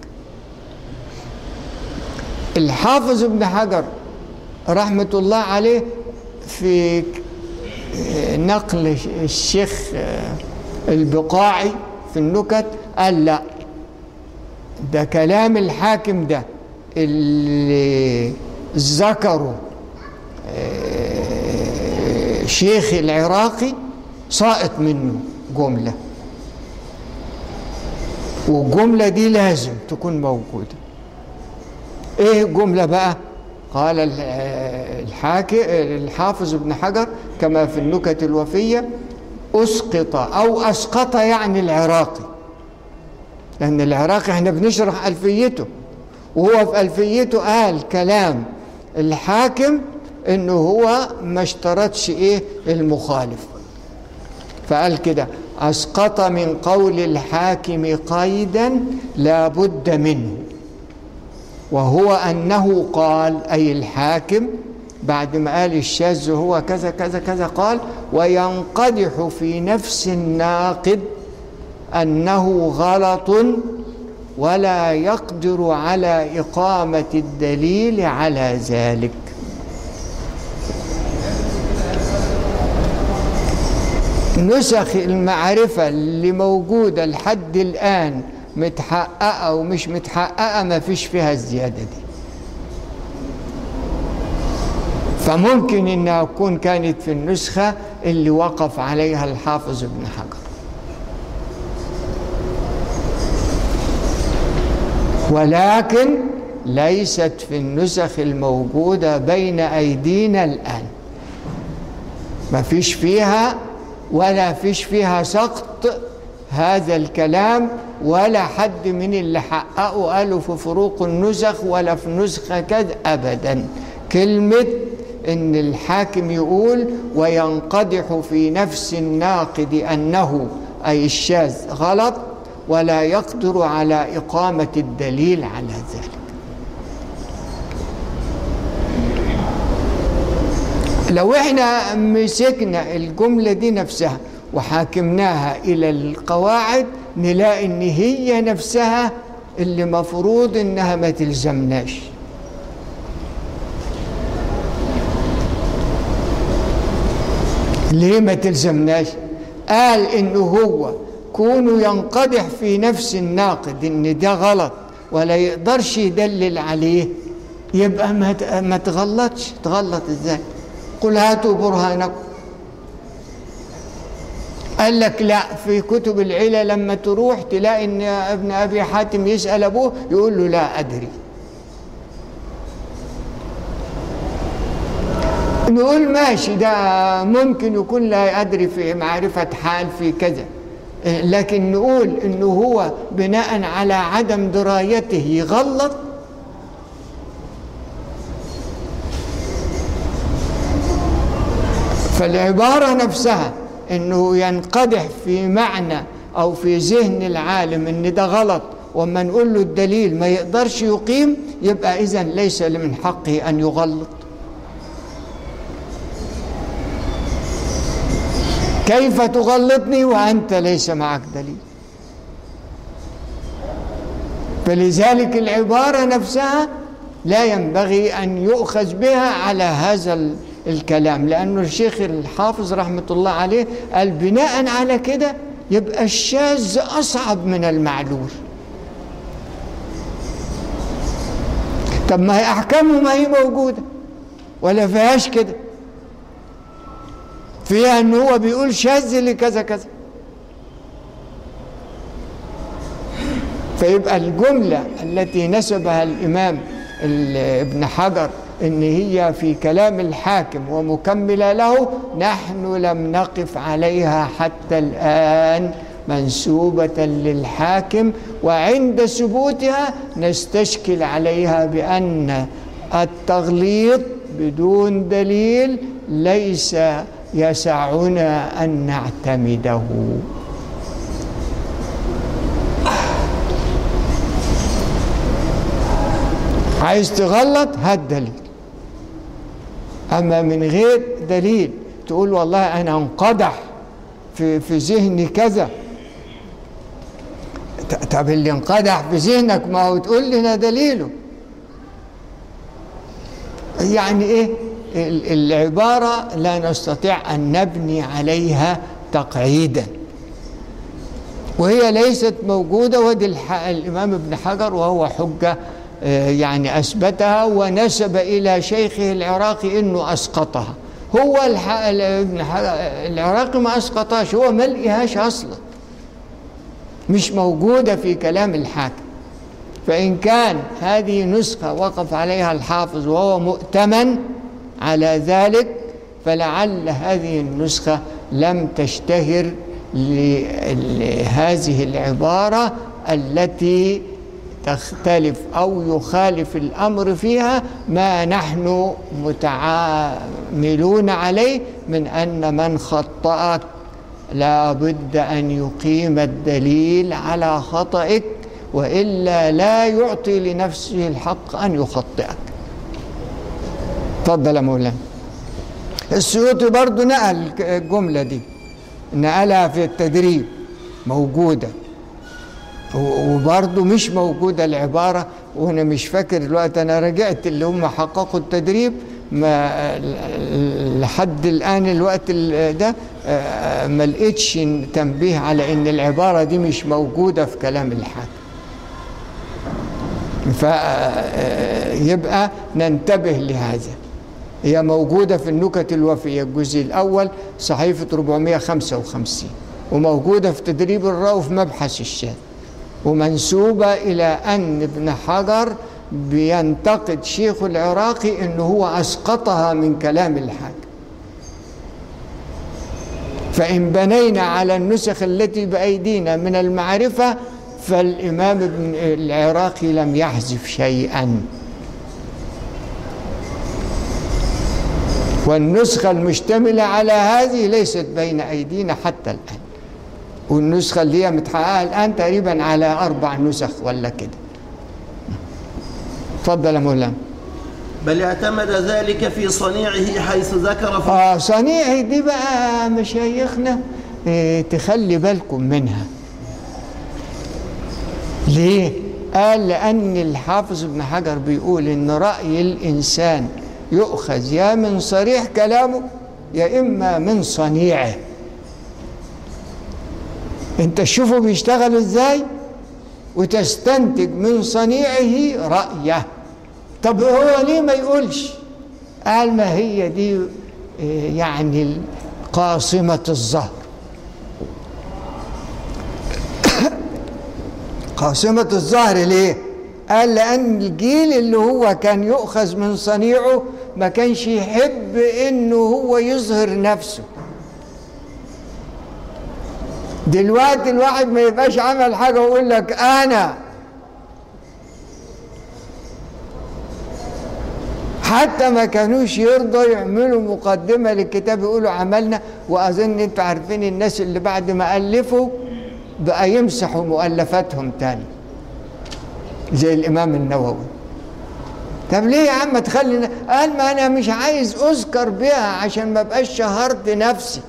Speaker 1: الحافظ ابن حجر رحمة الله عليه في آه، نقل الشيخ آه، البقاعي في النكت قال لا ده كلام الحاكم ده اللي ذكره آه، شيخ العراقي ساقط منه جملة والجملة دي لازم تكون موجودة ايه الجملة بقى قال ال- آه، الحاكم الحافظ ابن حجر كما في النكت الوفية أسقط أو أسقط يعني العراقي لأن العراقي احنا بنشرح ألفيته وهو في ألفيته قال كلام الحاكم إنه هو ما اشترطش إيه المخالف فقال كده أسقط من قول الحاكم قيدا لا بد منه وهو أنه قال أي الحاكم بعد ما قال الشاذ هو كذا كذا كذا قال وينقدح في نفس الناقد أنه غلط ولا يقدر على إقامة الدليل على ذلك نسخ المعرفة اللي موجودة لحد الآن متحققة ومش متحققة ما فيش فيها الزيادة دي فممكن انها تكون كانت في النسخة اللي وقف عليها الحافظ ابن حجر ولكن ليست في النسخ الموجودة بين أيدينا الآن ما فيش فيها ولا فيش فيها سقط هذا الكلام ولا حد من اللي حققوا قالوا في فروق النسخ ولا في نسخة كذا أبدا كلمة إن الحاكم يقول وينقدح في نفس الناقد أنه أي الشاذ غلط ولا يقدر على إقامة الدليل على ذلك لو احنا مسكنا الجملة دي نفسها وحاكمناها إلى القواعد نلاقي إن هي نفسها اللي مفروض إنها ما تلزمناش ليه ما تلزمناش قال إنه هو كونه ينقدح في نفس الناقد إن ده غلط ولا يقدرش يدلل عليه يبقى ما ما تغلطش تغلط ازاي قل هاتوا برهانكم قال لك لا في كتب العلة لما تروح تلاقي ان ابن ابي حاتم يسأل ابوه يقول له لا ادري نقول ماشي ده ممكن يكون لا يدري في معرفة حال في كذا لكن نقول انه هو بناء على عدم درايته يغلط فالعبارة نفسها انه ينقدح في معنى او في ذهن العالم ان ده غلط وما نقول له الدليل ما يقدرش يقيم يبقى اذا ليس من حقه ان يغلط كيف تغلطني وانت ليس معك دليل فلذلك العباره نفسها لا ينبغي ان يؤخذ بها على هذا الكلام لانه الشيخ الحافظ رحمه الله عليه قال بناء على كده يبقى الشاذ اصعب من المعلول طب ما هي احكامه ما هي موجوده ولا فيهاش كده فيها ان هو بيقول شاذ لكذا كذا فيبقى الجملة التي نسبها الإمام ابن حجر إن هي في كلام الحاكم ومكملة له نحن لم نقف عليها حتى الآن منسوبة للحاكم وعند ثبوتها نستشكل عليها بأن التغليط بدون دليل ليس يسعنا أن نعتمده عايز تغلط هات دليل أما من غير دليل تقول والله أنا انقدح في, في ذهني كذا طب اللي انقدح في ذهنك ما هو تقول لنا دليله يعني ايه العبارة لا نستطيع أن نبني عليها تقعيدا وهي ليست موجودة ودي الإمام ابن حجر وهو حجة يعني أثبتها ونسب إلى شيخه العراقي أنه أسقطها هو ابن العراقي ما أسقطهاش هو ما لقيهاش أصلا مش موجودة في كلام الحاكم فإن كان هذه نسخة وقف عليها الحافظ وهو مؤتمن على ذلك فلعل هذه النسخة لم تشتهر لهذه العبارة التي تختلف أو يخالف الأمر فيها ما نحن متعاملون عليه من أن من خطأك لا بد أن يقيم الدليل على خطئك وإلا لا يعطي لنفسه الحق أن يخطئك تفضل يا مولانا السيوطي برضو نقل الجملة دي نقلها في التدريب موجودة و- وبرضه مش موجودة العبارة وأنا مش فاكر دلوقتي أنا رجعت اللي هم حققوا التدريب ما لحد الآن الوقت ال- ده آه، ما لقيتش تنبيه على إن العبارة دي مش موجودة في كلام الحاكم فيبقى ننتبه لهذا هي موجودة في النكت الوفية الجزء الأول صحيفة 455 وموجودة في تدريب الراوي في مبحث الشاذ ومنسوبة إلى أن ابن حجر بينتقد شيخ العراقي أنه هو أسقطها من كلام الحاكم فإن بنينا على النسخ التي بأيدينا من المعرفة فالإمام ابن العراقي لم يحذف شيئا والنسخة المشتملة على هذه ليست بين أيدينا حتى الآن والنسخة اللي هي متحققة الآن تقريبا على أربع نسخ ولا كده تفضل يا مولانا
Speaker 2: بل اعتمد ذلك في صنيعه حيث ذكر ف...
Speaker 1: آه صنيعي دي بقى مشايخنا إيه تخلي بالكم منها ليه؟ قال لأن الحافظ ابن حجر بيقول إن رأي الإنسان يؤخذ يا من صريح كلامه يا إما من صنيعه أنت تشوفه بيشتغل إزاي وتستنتج من صنيعه رأيه طب هو ليه ما يقولش قال ما هي دي إيه، يعني قاصمة الظهر قاصمة الظهر ليه؟ قال لأن الجيل اللي هو كان يؤخذ من صنيعه ما كانش يحب إنه هو يظهر نفسه دلوقتي الواحد ما يبقاش عمل حاجة ويقول لك أنا حتى ما كانوش يرضوا يعملوا مقدمة للكتاب يقولوا عملنا وأظن أنتوا عارفين الناس اللي بعد ما ألفوا بقى يمسحوا مؤلفاتهم تاني زي الإمام النووي طب ليه يا عم تخلي قال ما أنا مش عايز أذكر بها عشان ما بقاش شهرت نفسي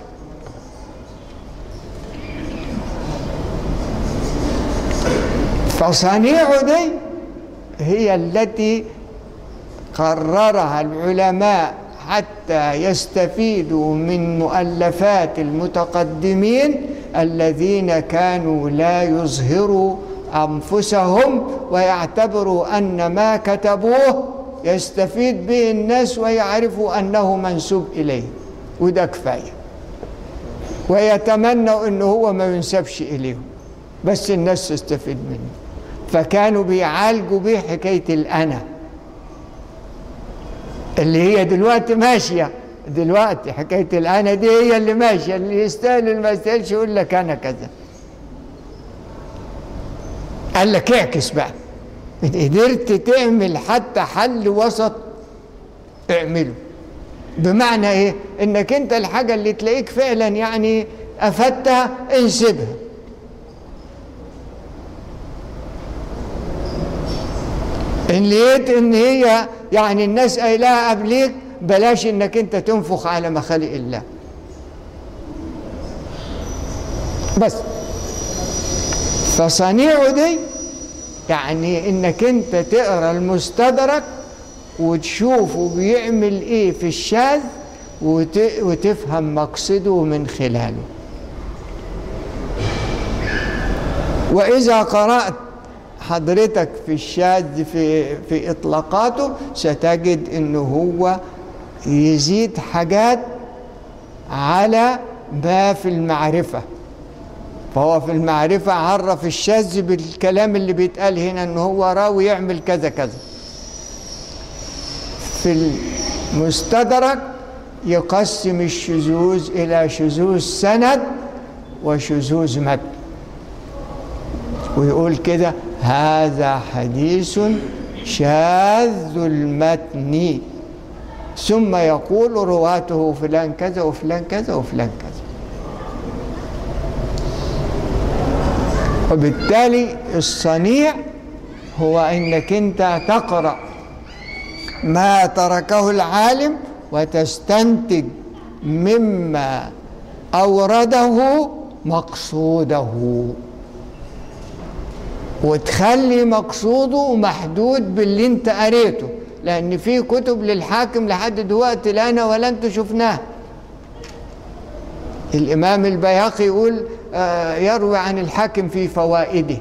Speaker 1: فصنيعه دي هي التي قررها العلماء حتى يستفيدوا من مؤلفات المتقدمين الذين كانوا لا يظهروا انفسهم ويعتبروا ان ما كتبوه يستفيد به الناس ويعرفوا انه منسوب اليه وده كفايه ويتمنوا انه هو ما ينسبش اليهم بس الناس تستفيد منه فكانوا بيعالجوا به حكايه الانا اللي هي دلوقتي ماشيه دلوقتي حكايه الانا دي هي اللي ماشيه اللي يستاهل اللي ما يستاهلش يقول لك انا كذا قال لك اعكس بقى قدرت تعمل حتى حل وسط اعمله بمعنى ايه انك انت الحاجه اللي تلاقيك فعلا يعني افدتها انسبها ان لقيت ان هي يعني الناس قايلاها قبليك بلاش انك انت تنفخ على مخالق الله بس فصنيعه دي يعني انك انت تقرا المستدرك وتشوفه بيعمل ايه في الشاذ وت... وتفهم مقصده من خلاله واذا قرات حضرتك في الشاذ في في اطلاقاته ستجد انه هو يزيد حاجات على ما في المعرفه فهو في المعرفة عرف الشاذ بالكلام اللي بيتقال هنا ان هو راوي يعمل كذا كذا في المستدرك يقسم الشذوذ إلى شذوذ سند وشذوذ متن ويقول كده هذا حديث شاذ المتن ثم يقول رواته فلان كذا وفلان كذا وفلان كذا وبالتالي الصنيع هو انك انت تقرا ما تركه العالم وتستنتج مما اورده مقصوده وتخلي مقصوده محدود باللي انت قريته لان في كتب للحاكم لحد دلوقتي لا انا ولا انت شفناها الامام البيهقي يقول آه، يروي عن الحاكم في فوائده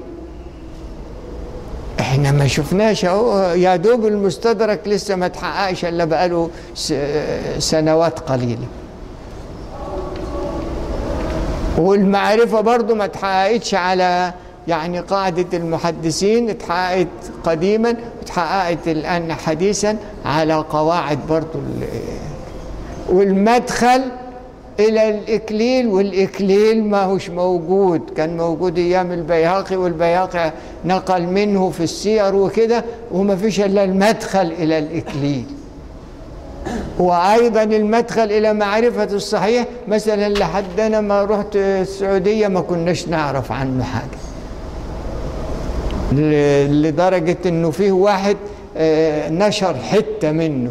Speaker 1: احنا ما شفناش اهو يا دوب المستدرك لسه ما اتحققش الا بقاله س- سنوات قليله والمعرفة برضو ما اتحققتش على يعني قاعدة المحدثين اتحققت قديما اتحققت الآن حديثا على قواعد برضو ال- والمدخل إلى الإكليل والإكليل ما هوش موجود كان موجود أيام البيهقي والبيهقي نقل منه في السير وكده وما فيش إلا المدخل إلى الإكليل وايضا المدخل الى معرفه الصحيح مثلا لحد انا ما رحت السعوديه ما كناش نعرف عنه حاجه ل- لدرجه انه فيه واحد آه، نشر حته منه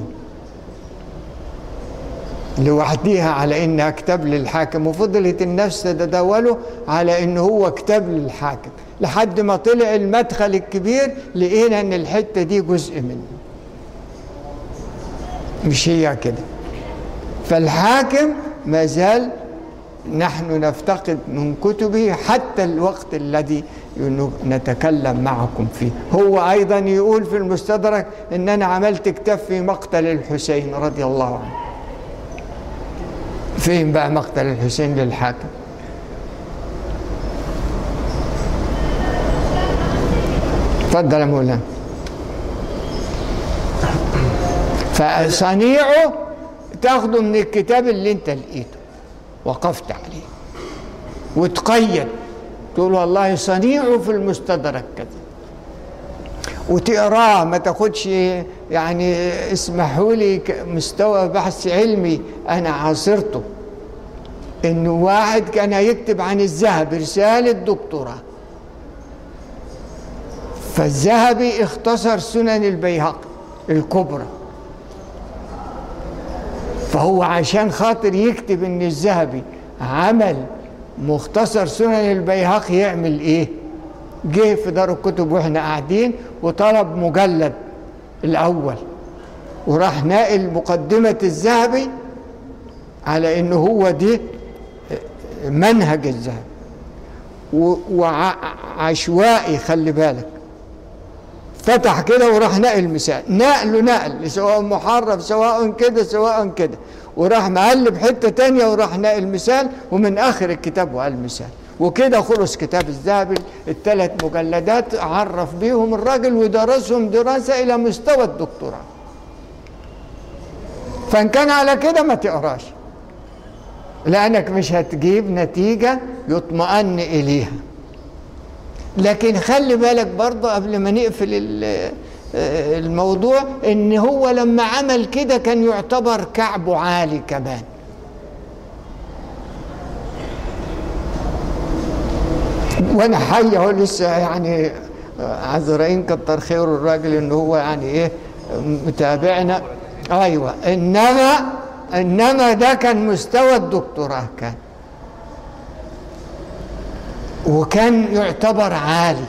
Speaker 1: لوحديها على انها كتاب للحاكم وفضلت الناس تتداوله على انه هو كتاب للحاكم لحد ما طلع المدخل الكبير لقينا ان الحته دي جزء منه مش هي كده فالحاكم ما زال نحن نفتقد من كتبه حتى الوقت الذي ين- نتكلم معكم فيه هو أيضا يقول في المستدرك إن أنا عملت كتاب في مقتل الحسين رضي الله عنه فين بقى مقتل الحسين للحاكم تفضل يا مولانا فصنيعه تاخده من الكتاب اللي انت لقيته وقفت عليه وتقيد تقول والله صنيعه في المستدرك كذا وتقراه ما تاخدش يعني اسمحوا لي ك- مستوى بحث علمي انا عاصرته انه واحد كان يكتب عن الذهب رساله دكتوراه فالذهبي اختصر سنن البيهقي الكبرى فهو عشان خاطر يكتب ان الذهبي عمل مختصر سنن البيهقي يعمل ايه جه في دار الكتب واحنا قاعدين وطلب مجلد الاول وراح ناقل مقدمة الذهبي على انه هو دي منهج الذهبي وعشوائي خلي بالك فتح كده وراح نقل مثال نقله نقل سواء محرف سواء كده سواء كده وراح مقلب حتة تانية وراح نقل مثال ومن آخر الكتاب وقال مثال وكده خلص كتاب الذهبي الثلاث مجلدات عرف بيهم الراجل ودرسهم دراسة إلى مستوى الدكتوراه فإن كان على كده ما تقراش لأنك مش هتجيب نتيجة يطمئن إليها لكن خلي بالك برضه قبل ما نقفل ال- الموضوع ان هو لما عمل كده كان يعتبر كعبه عالي كمان وانا حي اهو لسه يعني عذرين كتر خير الراجل ان هو يعني ايه متابعنا ايوه انما انما ده كان مستوى الدكتوراه كان وكان يعتبر عالي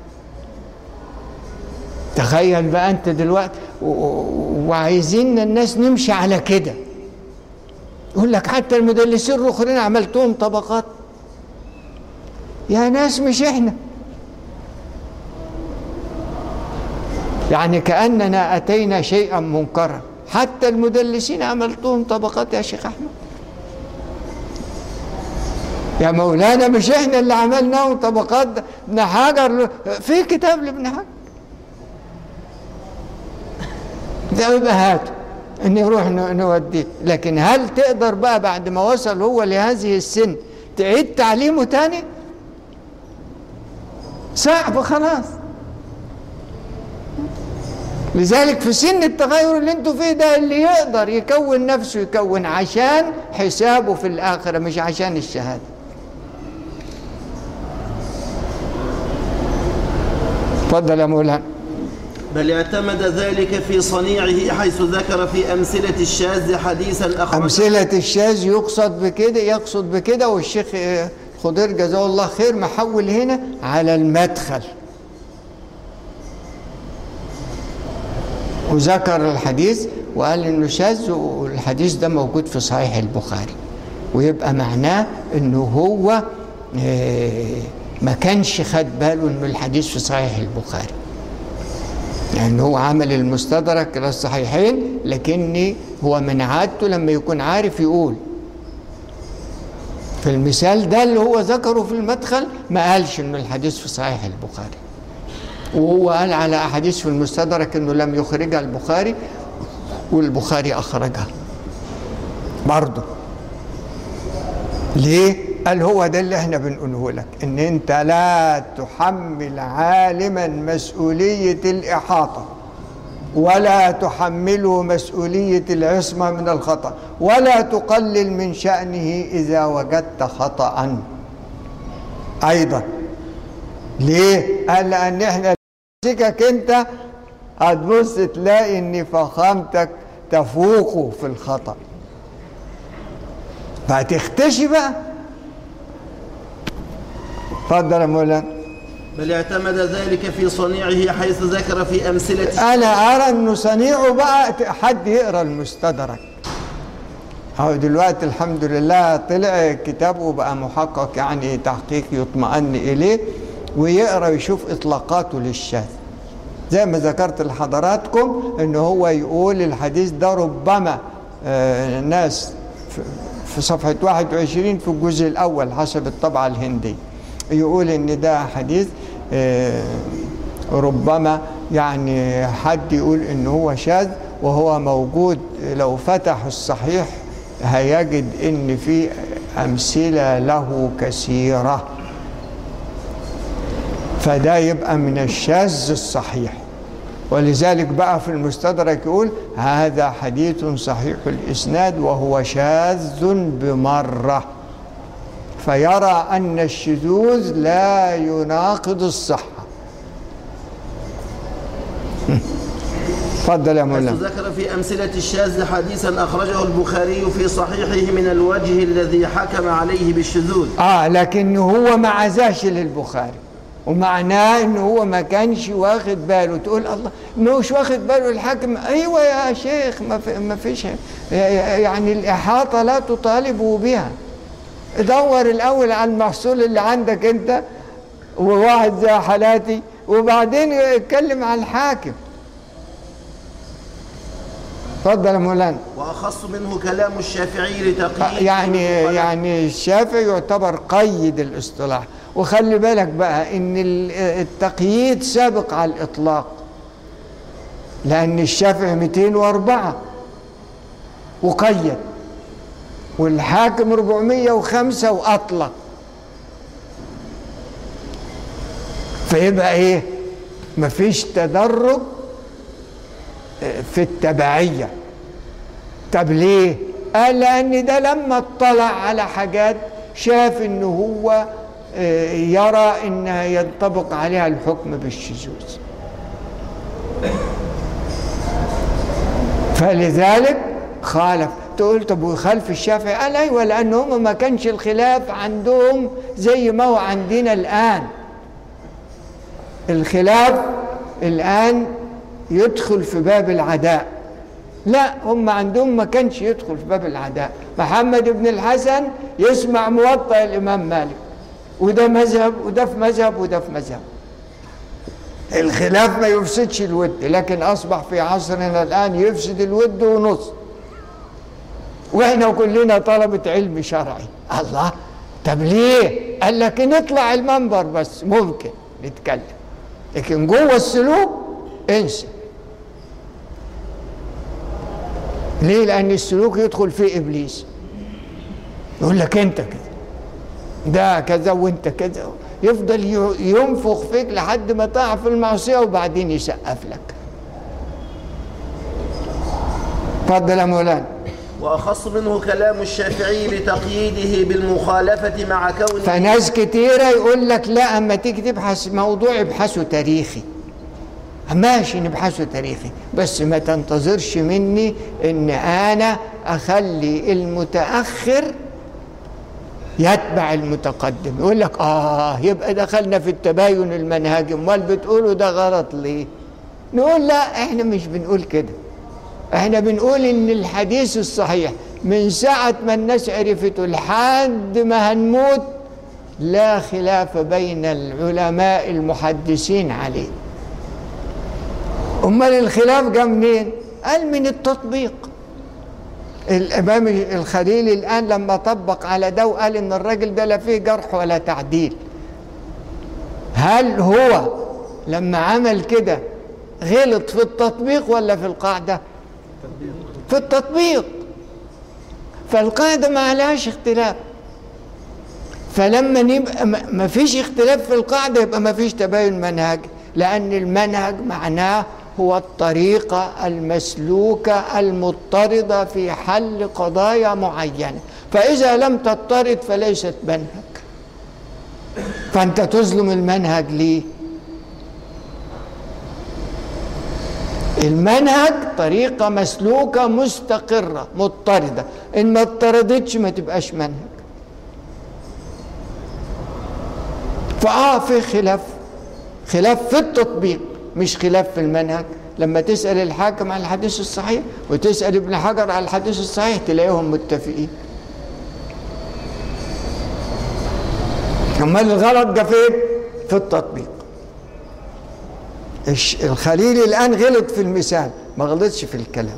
Speaker 1: تخيل بقى انت دلوقتي و- و- وعايزين الناس نمشي على كده يقول لك حتى المدلسين الاخرين عملتهم طبقات يا ناس مش احنا يعني كأننا أتينا شيئا منكرا حتى المدلسين عملتهم طبقات يا شيخ أحمد يا مولانا مش احنا اللي عملناهم طبقات ابن حجر في كتاب لابن حجر ده يبقى هاته ان يروح ن- نوديه لكن هل تقدر بقى بعد ما وصل هو لهذه السن تعيد تعليمه تاني صعب خلاص لذلك في سن التغير اللي انتوا فيه ده اللي يقدر يكون نفسه يكون عشان حسابه في الآخرة مش عشان الشهادة تفضل يا مولانا
Speaker 2: بل اعتمد ذلك في صنيعه حيث ذكر في أمثلة الشاذ حديثا أخرجه
Speaker 1: أمثلة الشاذ يقصد بكده يقصد بكده والشيخ آه، خضير جزاه الله خير محول هنا على المدخل وذكر الحديث وقال انه شاذ والحديث ده موجود في صحيح البخاري ويبقى معناه انه هو آه، ما كانش خد باله انه الحديث في صحيح البخاري يعني هو عمل المستدرك الى الصحيحين لكن هو من عادته لما يكون عارف يقول في المثال ده اللي هو ذكره في المدخل ما قالش انه الحديث في صحيح البخاري وهو قال على احاديث في المستدرك انه لم يخرجها البخاري والبخاري اخرجها برضه ليه قال هو ده اللي احنا بنقوله لك ان انت لا تحمل عالما مسؤوليه الاحاطه ولا تحمله مسؤوليه العصمه من الخطا ولا تقلل من شانه اذا وجدت خطا ايضا ليه قال لان احنا نمسكك انت هتبص تلاقي ان فخامتك تفوقه في الخطأ فهتختشي بقى اتفضل يا مولانا
Speaker 2: بل اعتمد ذلك في صنيعه حيث ذكر في أمثلة
Speaker 1: انا ارى انه صنيعه بقى حد يقرا المستدرك هو دلوقتي الحمد لله طلع كتاب وبقى محقق يعني تحقيق يطمئن اليه ويقرا ويشوف اطلاقاته للشاذ زي ما ذكرت لحضراتكم ان هو يقول الحديث ده ربما آه، ناس في- في صفحة 21 في الجزء الأول حسب الطبعة الهندية يقول إن ده حديث آه، ربما يعني حد يقول إن هو شاذ وهو موجود لو فتحوا الصحيح هيجد إن في أمثلة له كثيرة فده يبقى من الشاذ الصحيح ولذلك بقى في المستدرك يقول هذا حديث صحيح الإسناد وهو شاذ بمرة فيرى أن الشذوذ لا يناقض الصحة تفضل يا
Speaker 2: حيث
Speaker 1: مولانا
Speaker 2: ذكر في أمثلة الشاذ حديثا أخرجه البخاري في صحيحه من الوجه الذي حكم عليه بالشذوذ
Speaker 1: اه لكن هو ما عزاش للبخاري ومعناه ان هو ما كانش واخد باله تقول الله مش واخد باله الحاكم ايوه يا شيخ ما في ما فيش يعني الاحاطه لا تطالبوا بها دور الاول على المحصول اللي عندك انت وواحد زي حالاتي وبعدين اتكلم على الحاكم اتفضل يا مولانا
Speaker 2: وأخص منه كلام الشافعي لتقييد
Speaker 1: يعني يعني الشافعي يعتبر قيد الاصطلاح وخلي بالك بقى ان ال- التقييد سابق على الاطلاق لان الشافعي 204 وقيد والحاكم 405 واطلق فيبقى ايه مفيش تدرج في التبعيه طب ليه؟ قال لأن ده لما اطلع على حاجات شاف إن هو آه، يرى إنها ينطبق عليها الحكم بالشذوذ فلذلك خالف تقول طب وخلف الشافعي قال ايوه لان هم ما كانش الخلاف عندهم زي ما هو عندنا الان الخلاف الان يدخل في باب العداء لا هم عندهم ما كانش يدخل في باب العداء محمد بن الحسن يسمع موطأ الإمام مالك وده مذهب وده في مذهب وده في مذهب الخلاف ما يفسدش الود لكن أصبح في عصرنا الآن يفسد الود ونص واحنا كلنا طلبة علم شرعي الله طب ليه قال لك نطلع المنبر بس ممكن نتكلم لكن جوه السلوك انسى ليه لان السلوك يدخل فيه ابليس يقول لك انت كده ده كذا وانت كذا يفضل ي- ينفخ فيك لحد ما تقع في المعصيه وبعدين يسقف لك اتفضل يا مولانا
Speaker 2: وأخص منه كلام الشافعي لتقييده بالمخالفة مع كونه
Speaker 1: فناس كتيرة يقول لك لا أما تيجي تبحث موضوع ابحثه تاريخي ماشي نبحثه تاريخي بس ما تنتظرش مني ان انا اخلي المتاخر يتبع المتقدم يقول لك اه يبقى دخلنا في التباين المنهجي امال بتقولوا ده غلط ليه نقول لا احنا مش بنقول كده احنا بنقول ان الحديث الصحيح من ساعة ما الناس عرفته لحد ما هنموت لا خلاف بين العلماء المحدثين عليه امال الخلاف جاء منين قال من التطبيق الامام الخليلي الان لما طبق على ده وقال ان الراجل ده لا فيه جرح ولا تعديل هل هو لما عمل كده غلط في التطبيق ولا في القاعده في التطبيق فالقاعده ما عليهاش اختلاف فلما نبقى ما فيش اختلاف في القاعده يبقى ما فيش تباين منهجي لان المنهج معناه هو الطريقة المسلوكة المضطردة في حل قضايا معينة فإذا لم تضطرد فليست منهج فأنت تظلم المنهج ليه المنهج طريقة مسلوكة مستقرة مضطردة إن ما اضطردتش ما تبقاش منهج فآه في خلاف خلاف في التطبيق مش خلاف في المنهج لما تسأل الحاكم عن الحديث الصحيح وتسأل ابن حجر عن الحديث الصحيح تلاقيهم متفقين أما الغلط ده فين؟ في التطبيق الخليلي الآن غلط في المثال ما غلطش في الكلام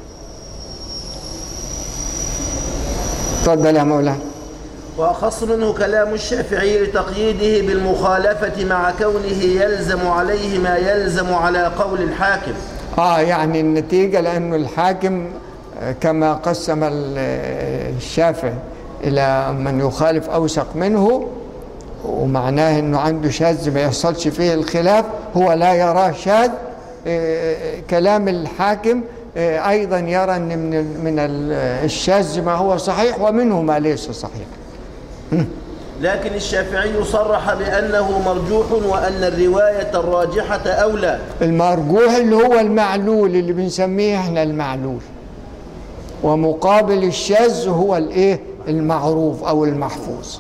Speaker 1: تفضل يا مولانا
Speaker 2: وأخص منه كلام الشافعي لتقييده بالمخالفة مع كونه يلزم عليه ما يلزم على قول الحاكم
Speaker 1: اه يعني النتيجة لأنه الحاكم كما قسم الشافعي إلى من يخالف أوثق منه ومعناه أنه عنده شاذ ما يحصلش فيه الخلاف هو لا يراه شاذ كلام الحاكم أيضا يرى أن من من الشاذ ما هو صحيح ومنه ما ليس صحيح
Speaker 2: لكن الشافعي صرح بأنه مرجوح وأن الرواية الراجحة أولى
Speaker 1: المرجوح اللي هو المعلول اللي بنسميه احنا المعلول ومقابل الشاذ هو الايه المعروف او المحفوظ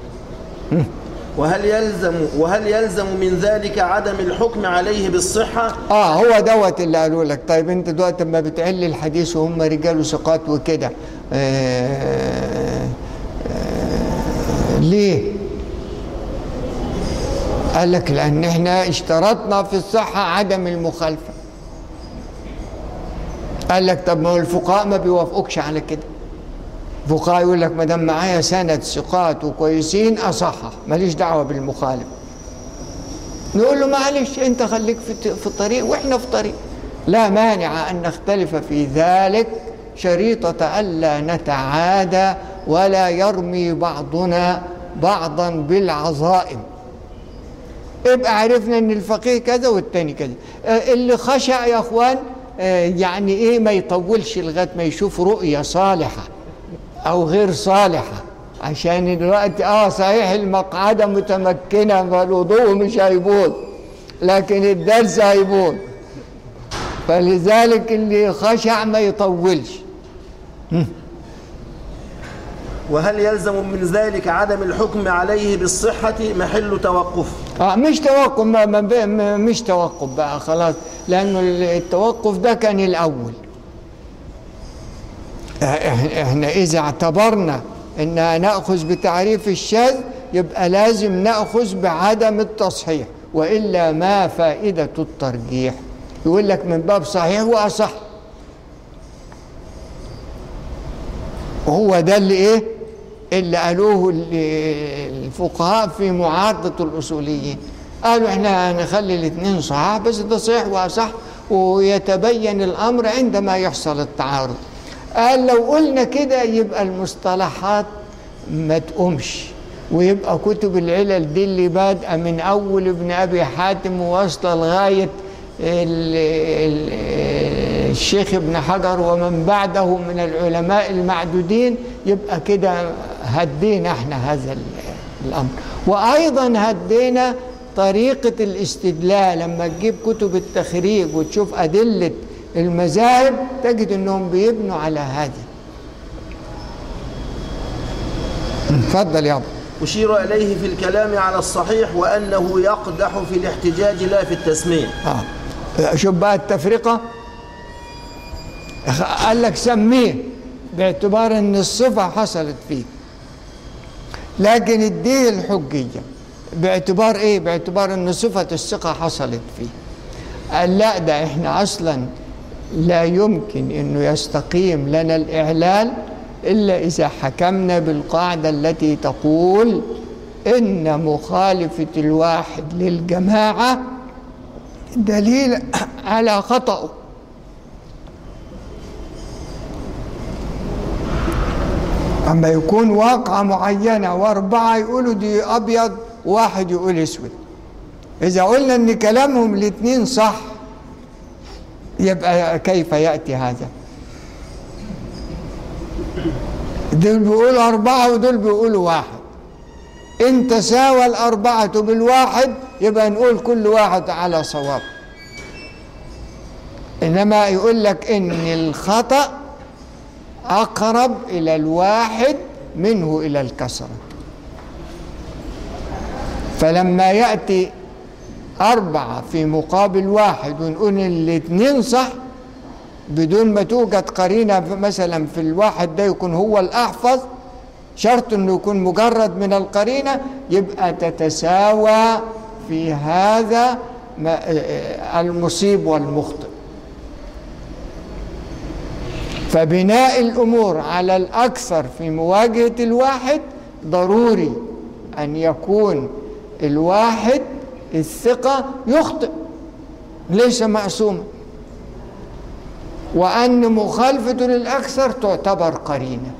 Speaker 2: وهل يلزم وهل يلزم من ذلك عدم الحكم عليه بالصحة؟
Speaker 1: اه هو دوت اللي قالوا لك طيب انت دلوقتي لما بتعل الحديث وهم رجال ثقات وكده آه ليه قال لك لان احنا اشترطنا في الصحة عدم المخالفة قال لك طب ما هو الفقهاء ما بيوافقوكش على كده الفقهاء يقول لك ما دام معايا سند ثقات وكويسين اصحح ماليش دعوه بالمخالف نقول له معلش انت خليك في في طريق واحنا في طريق لا مانع ان نختلف في ذلك شريطه الا نتعادى ولا يرمي بعضنا بعضا بالعظائم يبقى عرفنا ان الفقيه كذا والتاني كذا اللي خشع يا اخوان يعني ايه ما يطولش لغايه ما يشوف رؤيه صالحه او غير صالحه عشان دلوقتي اه صحيح المقعده متمكنه فالوضوء مش هيبوظ لكن الدرس هيبوظ فلذلك اللي خشع ما يطولش
Speaker 2: وهل يلزم من ذلك عدم الحكم عليه بالصحة محل توقف
Speaker 1: اه مش توقف ما ما مش توقف بقى خلاص لانه التوقف ده كان الاول احنا اذا اعتبرنا ان ناخذ بتعريف الشاذ يبقى لازم ناخذ بعدم التصحيح والا ما فائده الترجيح يقول لك من باب صحيح واصح وهو ده اللي ايه اللي قالوه الفقهاء في معارضه الاصوليين قالوا احنا هنخلي الاثنين صحاح بس ده صحيح واصح ويتبين الامر عندما يحصل التعارض قال لو قلنا كده يبقى المصطلحات ما تقومش ويبقى كتب العلل دي اللي بادئه من اول ابن ابي حاتم وواصله لغايه الشيخ ابن حجر ومن بعده من العلماء المعدودين يبقى كده هدينا احنا هذا الامر وايضا هدينا طريقه الاستدلال لما تجيب كتب التخريج وتشوف ادله المذاهب تجد انهم بيبنوا على هذا اتفضل يابا
Speaker 2: أشير إليه في الكلام على الصحيح وأنه يقدح في الاحتجاج لا في التسمية
Speaker 1: آه. شوف بقى التفرقة قال لك سميه باعتبار ان الصفة حصلت فيه لكن اديه الحجية باعتبار ايه باعتبار ان صفة الثقة حصلت فيه قال لا ده احنا اصلا لا يمكن انه يستقيم لنا الاعلال الا اذا حكمنا بالقاعدة التي تقول ان مخالفة الواحد للجماعة دليل على خطأه أما يكون واقعة معينة وأربعة يقولوا دي أبيض وواحد يقول أسود إذا قلنا إن كلامهم الاثنين صح يبقى كيف يأتي هذا دول بيقولوا أربعة ودول بيقولوا واحد إن تساوى الأربعة بالواحد يبقى نقول كل واحد على صواب إنما يقول لك إن الخطأ أقرب إلى الواحد منه إلى الكسرة فلما يأتي أربعة في مقابل واحد ونقول الاثنين صح بدون ما توجد قرينة مثلا في الواحد ده يكون هو الأحفظ شرط انه يكون مجرد من القرينة يبقى تتساوى في هذا المصيب والمخطئ فبناء الامور على الاكثر في مواجهه الواحد ضروري ان يكون الواحد الثقه يخطئ ليس معصوما وان مخالفته للاكثر تعتبر قرينه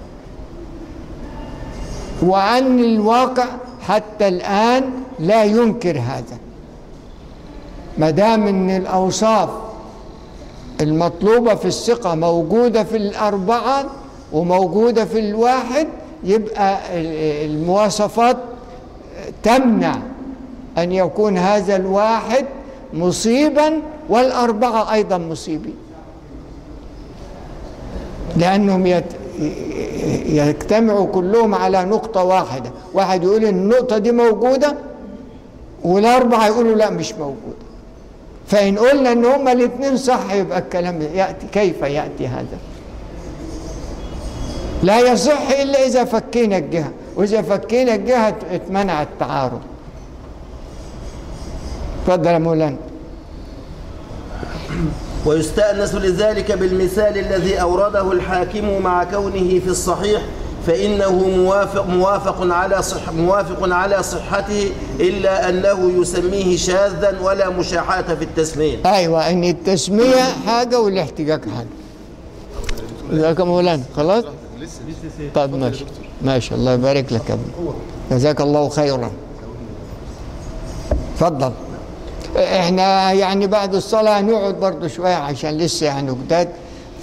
Speaker 1: وان الواقع حتى الان لا ينكر هذا ما دام ان الاوصاف المطلوبة في الثقة موجودة في الأربعة وموجودة في الواحد يبقى المواصفات تمنع أن يكون هذا الواحد مصيبا والأربعة أيضا مصيبين لأنهم يت... يجتمعوا كلهم على نقطة واحدة واحد يقول النقطة دي موجودة والأربعة يقولوا لا مش موجودة فإن قلنا إن هما الاثنين صح يبقى الكلام يأتي كيف يأتي هذا؟ لا يصح إلا إذا فكينا الجهة وإذا فكينا الجهة اتمنع التعارض تفضل يا مولانا
Speaker 2: ويستأنس لذلك بالمثال الذي أورده الحاكم مع كونه في الصحيح فإنه موافق موافق على صح موافق على صحته إلا أنه يسميه شاذا ولا مشاحة في التسمية.
Speaker 1: أيوة إن التسمية حاجة والاحتجاج حاجة. جزاك مولانا خلاص؟ طيب ماشي ماشي الله يبارك لك يا ابني. جزاك الله خيرا. تفضل. احنا يعني بعد الصلاة هنقعد برضه شوية عشان لسه يعني جداد ف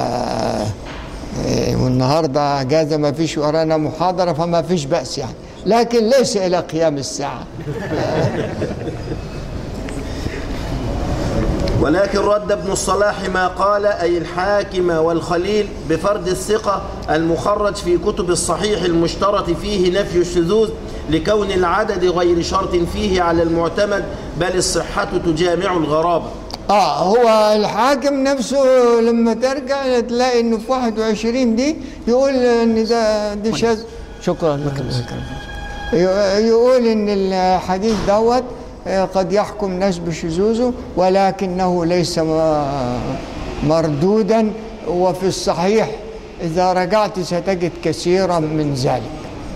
Speaker 1: والنهارده اجازه ما فيش ورانا محاضره فما فيش باس يعني لكن ليس الى قيام الساعه
Speaker 2: ولكن رد ابن الصلاح ما قال أي الحاكم والخليل بفرد الثقة المخرج في كتب الصحيح المشترط فيه نفي الشذوذ لكون العدد غير شرط فيه على المعتمد بل الصحة تجامع الغرابة
Speaker 1: اه هو الحاكم نفسه لما ترجع تلاقي انه في 21 دي يقول ان ده دي شاذ شكرا لك يقول ان الحديث دوت قد يحكم ناس بشذوذه ولكنه ليس مردودا وفي الصحيح اذا رجعت ستجد كثيرا من ذلك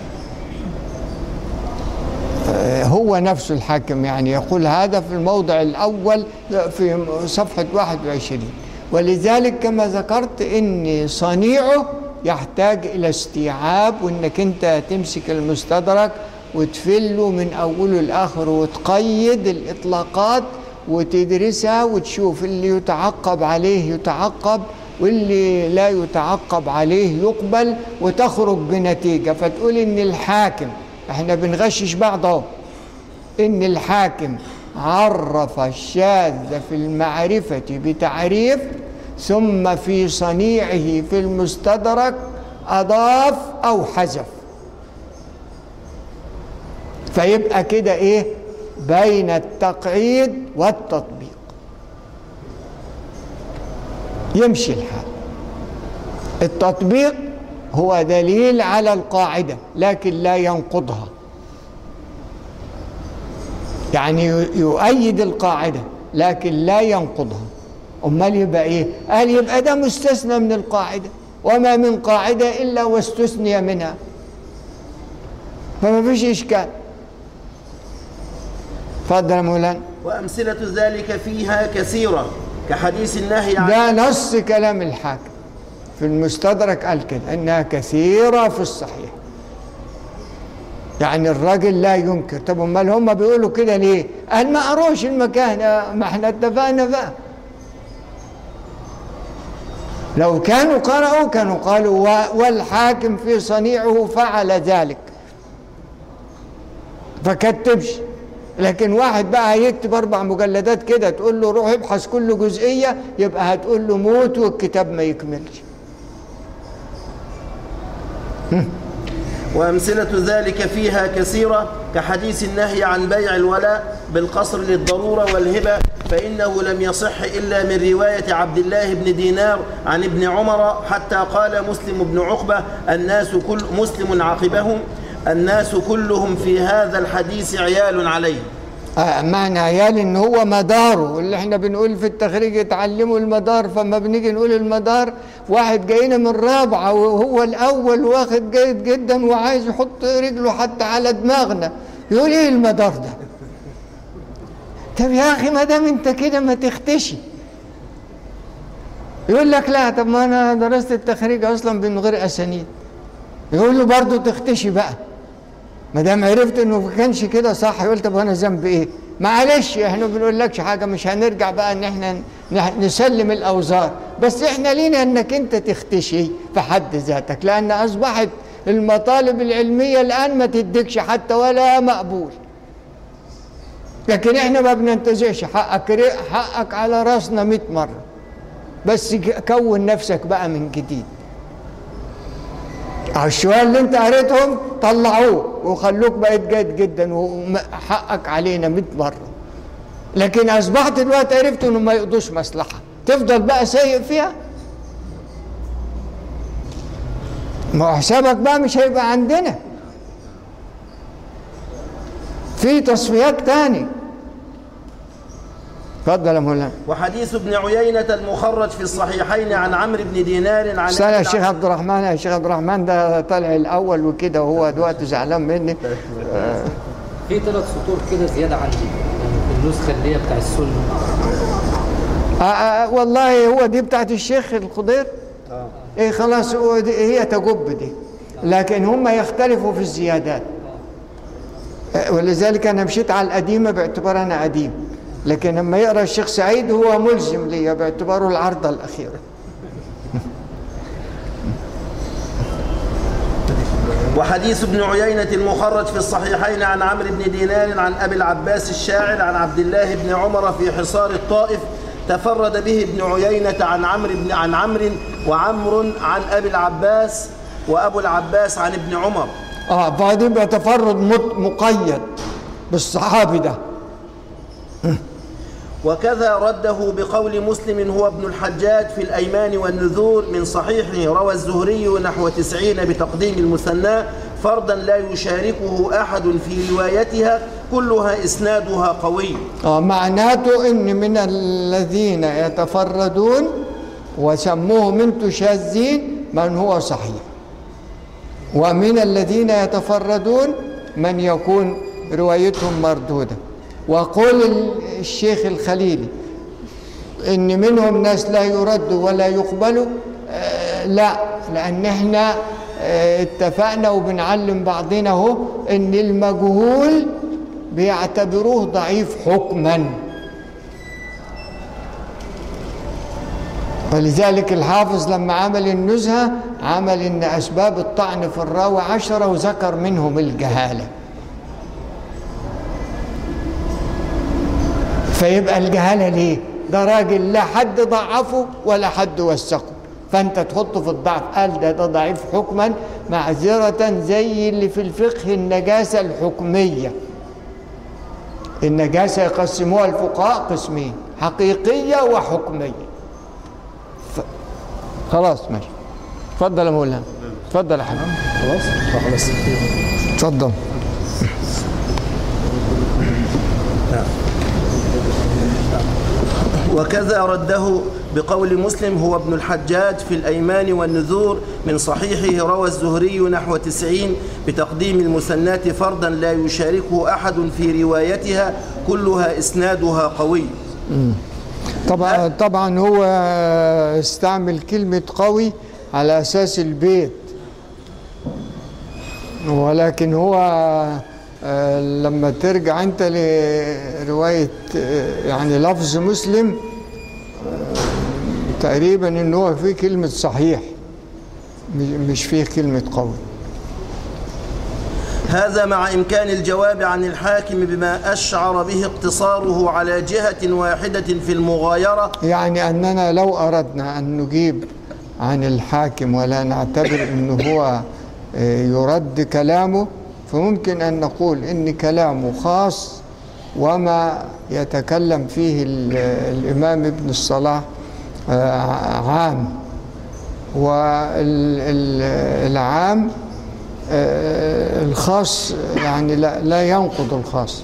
Speaker 1: هو نفسه الحاكم يعني يقول هذا في الموضع الأول في صفحة 21 ولذلك كما ذكرت أن صنيعه يحتاج إلى استيعاب وأنك أنت تمسك المستدرك وتفله من أوله لآخره وتقيد الإطلاقات وتدرسها وتشوف اللي يتعقب عليه يتعقب واللي لا يتعقب عليه يقبل وتخرج بنتيجة فتقول إن الحاكم احنا بنغشش بعض اهو ان الحاكم عرف الشاذ في المعرفة بتعريف ثم في صنيعه في المستدرك أضاف أو حذف فيبقى كده ايه بين التقعيد والتطبيق يمشي الحال التطبيق هو دليل على القاعدة لكن لا ينقضها يعني يؤيد القاعدة لكن لا ينقضها أمال يبقى إيه؟ قال يبقى ده مستثنى من القاعدة وما من قاعدة إلا واستثني منها فما فيش إشكال تفضل يا مولانا
Speaker 2: وأمثلة ذلك فيها كثيرة كحديث النهي عن
Speaker 1: ده نص كلام الحاكم في المستدرك قال كده انها كثيره في الصحيح يعني الراجل لا ينكر طب امال هم بيقولوا كده ليه قال ما قروش المكان ما احنا اتفقنا بقى لو كانوا قرأوا كانوا قالوا والحاكم في صنيعه فعل ذلك فكتبش لكن واحد بقى هيكتب اربع مجلدات كده تقول له روح ابحث كل جزئيه يبقى هتقول له موت والكتاب ما يكملش
Speaker 2: وأمثلة ذلك فيها كثيرة كحديث النهي عن بيع الولاء بالقصر للضرورة والهبة فإنه لم يصح إلا من رواية عبد الله بن دينار عن ابن عمر حتى قال مسلم بن عقبة الناس كل مسلم عقبهم الناس كلهم في هذا الحديث عيال عليه
Speaker 1: آه معنى عيال ان هو مداره اللي احنا بنقول في التخريج يتعلموا المدار فما بنيجي نقول المدار واحد جاينا من رابعه وهو الاول واخد جيد جدا وعايز يحط رجله حتى على دماغنا يقول ايه المدار ده طب يا اخي ما دام انت كده ما تختشي يقول لك لا طب ما انا درست التخريج اصلا من غير اسانيد يقول له برضه تختشي بقى ما دام عرفت انه ما كانش كده صح يقول طب انا ذنب ايه؟ معلش احنا ما بنقولكش حاجه مش هنرجع بقى ان احنا نسلم الاوزار بس احنا لينا انك انت تختشي في حد ذاتك لان اصبحت المطالب العلميه الان ما تديكش حتى ولا مقبول لكن احنا ما بننتزعش حقك حقك على راسنا 100 مره بس كون نفسك بقى من جديد الشوية اللي انت قريتهم طلعوه وخلوك بقيت جيد جدا وحقك علينا 100 مرة لكن اصبحت دلوقتي عرفت انه ما يقضوش مصلحة تفضل بقى سيء فيها ما هو حسابك بقى مش هيبقى عندنا في تصفيات تاني تفضل يا مولانا
Speaker 2: وحديث ابن عيينة المخرج في الصحيحين عن عمرو بن دينار عن
Speaker 1: استنى يا شيخ عبد الرحمن يا شيخ عبد الرحمن ده طالع الاول وكده وهو دلوقتي زعلان مني آه
Speaker 3: في ثلاث سطور كده زياده عندي يعني النسخه اللي هي بتاع السنه
Speaker 1: آه آه والله هو دي بتاعت الشيخ الخضير
Speaker 2: آه.
Speaker 1: ايه خلاص هو دي هي تجب دي لكن هم يختلفوا في الزيادات آه ولذلك انا مشيت على القديمه باعتبار انا قديم لكن لما يقرا الشيخ سعيد هو ملزم لي باعتباره العرضه الاخيره
Speaker 2: وحديث ابن عيينة المخرج في الصحيحين عن عمرو بن دينار عن أبي العباس الشاعر عن عبد الله بن عمر في حصار الطائف تفرد به ابن عيينة عن عمرو بن عن عمرو وعمرو عن أبي العباس وأبو العباس عن ابن عمر
Speaker 1: اه بعدين بقى تفرد مقيد بالصحابي ده
Speaker 2: وكذا رده بقول مسلم هو ابن الحجاج في الأيمان والنذور من صحيحه روى الزهري نحو تسعين بتقديم المثنى فردا لا يشاركه أحد في روايتها كلها إسنادها قوي
Speaker 1: آه معناته إن من الذين يتفردون وسموهم انتم شاذين من هو صحيح ومن الذين يتفردون من يكون روايتهم مردوده وقول الشيخ الخليلي ان منهم ناس لا يرد ولا يقبل آه لا لان احنا آه اتفقنا وبنعلم بعضنا اهو ان المجهول بيعتبروه ضعيف حكما ولذلك الحافظ لما عمل النزهة عمل ان اسباب الطعن في الراوي عشرة وذكر منهم الجهاله فيبقى الجهاله ليه؟ ده راجل لا حد ضعفه ولا حد وثقه فانت تحطه في الضعف قال ده ده ضعيف حكما معذرة زي اللي في الفقه النجاسة الحكمية النجاسة يقسموها الفقهاء قسمين حقيقية وحكمية ف... خلاص ماشي اتفضل يا مولانا اتفضل يا حبيبي
Speaker 3: خلاص خلاص
Speaker 1: اتفضل
Speaker 2: وكذا رده بقول مسلم هو ابن الحجاج في الأيمان والنذور من صحيحه روى الزهري نحو تسعين بتقديم المسنات فردا لا يشاركه أحد في روايتها كلها إسنادها قوي
Speaker 1: طبعا طبعا هو استعمل كلمة قوي على أساس البيت ولكن هو آه، لما ترجع أنت لرواية آه، يعني لفظ مسلم آه، تقريبا إن هو فيه كلمة صحيح مش- مش فيه كلمة قوي
Speaker 2: هذا مع إمكان الجواب عن الحاكم بما أشعر به اقتصاره على جهة واحدة في المغايرة
Speaker 1: يعني أننا لو أردنا أن نجيب عن الحاكم ولا نعتبر أنه هو آه، يرد كلامه فممكن أن نقول إن كلامه خاص وما يتكلم فيه ال- الإمام ابن الصلاح آه، عام والعام الخاص يعني لا لا ينقض الخاص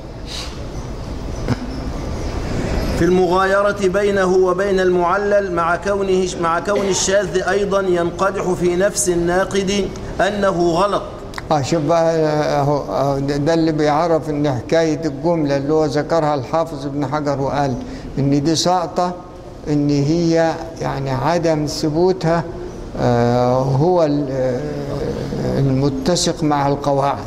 Speaker 2: في المغايرة بينه وبين المعلل مع كونه مع كون الشاذ أيضا ينقدح في نفس الناقد أنه غلط
Speaker 1: اه شوف بقى اهو أهو ده ده اللي بيعرف ان حكايه الجمله اللي هو ذكرها الحافظ ابن حجر وقال ان دي ساقطه ان هي يعني عدم ثبوتها آه هو ال- آه، المتسق مع القواعد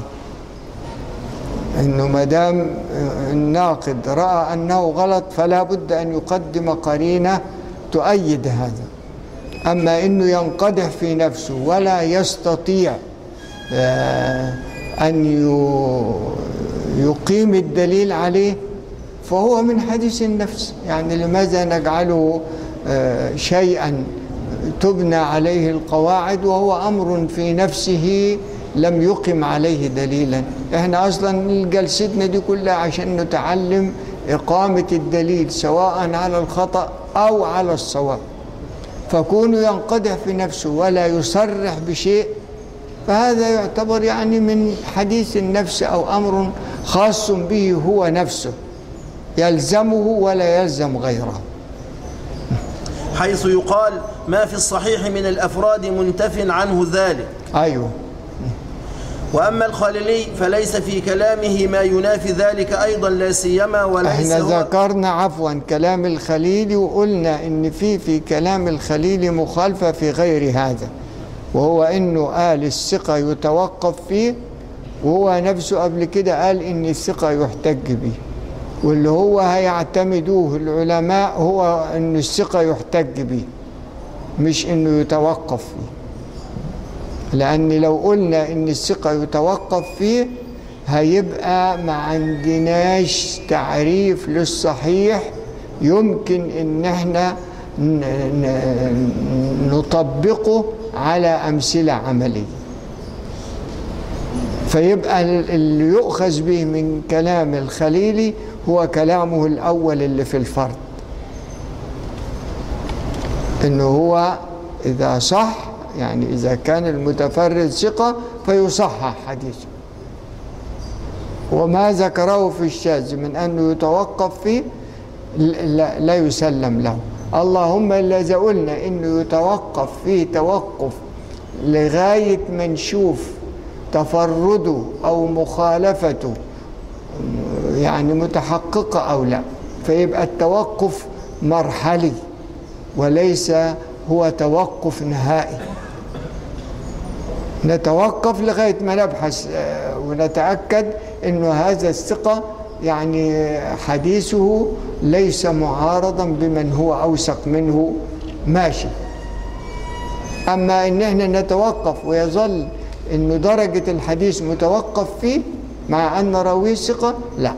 Speaker 1: انه ما دام الناقد راى انه غلط فلا بد ان يقدم قرينه تؤيد هذا اما انه ينقدح في نفسه ولا يستطيع آه، أن ي- يقيم الدليل عليه فهو من حديث النفس يعني لماذا نجعله آه، شيئا تبنى عليه القواعد وهو أمر في نفسه لم يقم عليه دليلا احنا أصلا جلستنا دي كلها عشان نتعلم إقامة الدليل سواء على الخطأ أو على الصواب فكونه ينقدح في نفسه ولا يصرح بشيء فهذا يعتبر يعني من حديث النفس أو أمر خاص به هو نفسه يلزمه ولا يلزم غيره
Speaker 2: حيث يقال ما في الصحيح من الأفراد منتف عنه ذلك
Speaker 1: أيوه
Speaker 2: وأما الخليلي فليس في كلامه ما ينافي ذلك أيضا لا سيما وليس
Speaker 1: احنا
Speaker 2: هو
Speaker 1: ذكرنا عفوا كلام الخليلي وقلنا ان في في كلام الخليلي مخالفة في غير هذا وهو انه قال الثقة يتوقف فيه وهو نفسه قبل كده قال ان الثقة يحتج به واللي هو هيعتمدوه العلماء هو ان الثقة يحتج به مش انه يتوقف فيه لأن لو قلنا إن الثقة يتوقف فيه هيبقى ما عندناش تعريف للصحيح يمكن إن احنا ن- ن- نطبقه على أمثلة عملية فيبقى ال- اللي يؤخذ به من كلام الخليلي هو كلامه الأول اللي في الفرد انه هو اذا صح يعني اذا كان المتفرد ثقه فيصحح حديثه وما ذكره في الشاذ من انه يتوقف فيه لا, لا يسلم له اللهم الا اذا قلنا انه يتوقف فيه توقف لغايه ما نشوف تفرده او مخالفته يعني متحققه او لا فيبقى التوقف مرحلي وليس هو توقف نهائي نتوقف لغاية ما نبحث آه، ونتأكد أنه هذا الثقة يعني حديثه ليس معارضا بمن هو أوثق منه ماشي أما أن احنا نتوقف ويظل أنه درجة الحديث متوقف فيه مع أن راويه ثقة لا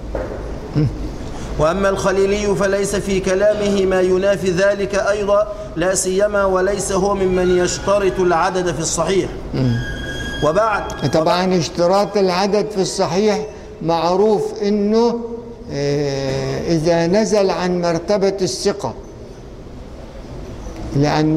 Speaker 2: وأما الخليلي فليس في كلامه ما ينافي ذلك أيضا لا سيما وليس هو ممن يشترط العدد في الصحيح وبعد
Speaker 1: طبعا اشتراط العدد في الصحيح معروف انه آه، اذا نزل عن مرتبة الثقة لأن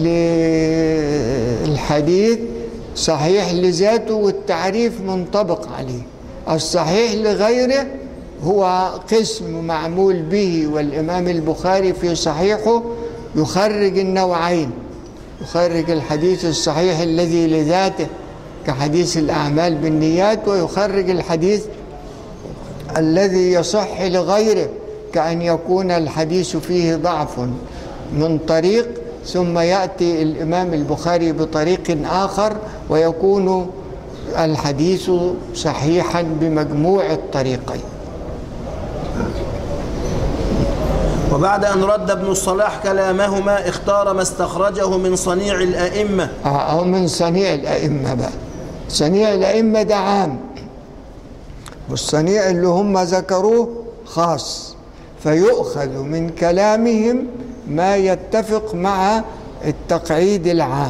Speaker 1: ال- الحديث صحيح لذاته والتعريف منطبق عليه الصحيح لغيره هو قسم معمول به والإمام البخاري في صحيحه يخرج النوعين يخرج الحديث الصحيح الذي لذاته كحديث الأعمال بالنيات ويخرج الحديث الذي يصح لغيره كأن يكون الحديث فيه ضعف من طريق ثم يأتي الإمام البخاري بطريق آخر ويكون الحديث صحيحا بمجموع الطريقين
Speaker 2: وبعد أن رد ابن الصلاح كلامهما اختار ما استخرجه من صنيع الأئمة
Speaker 1: أو من صنيع الأئمة بقى صنيع الأئمة ده عام والصنيع اللي هم ذكروه خاص فيؤخذ من كلامهم ما يتفق مع التقعيد العام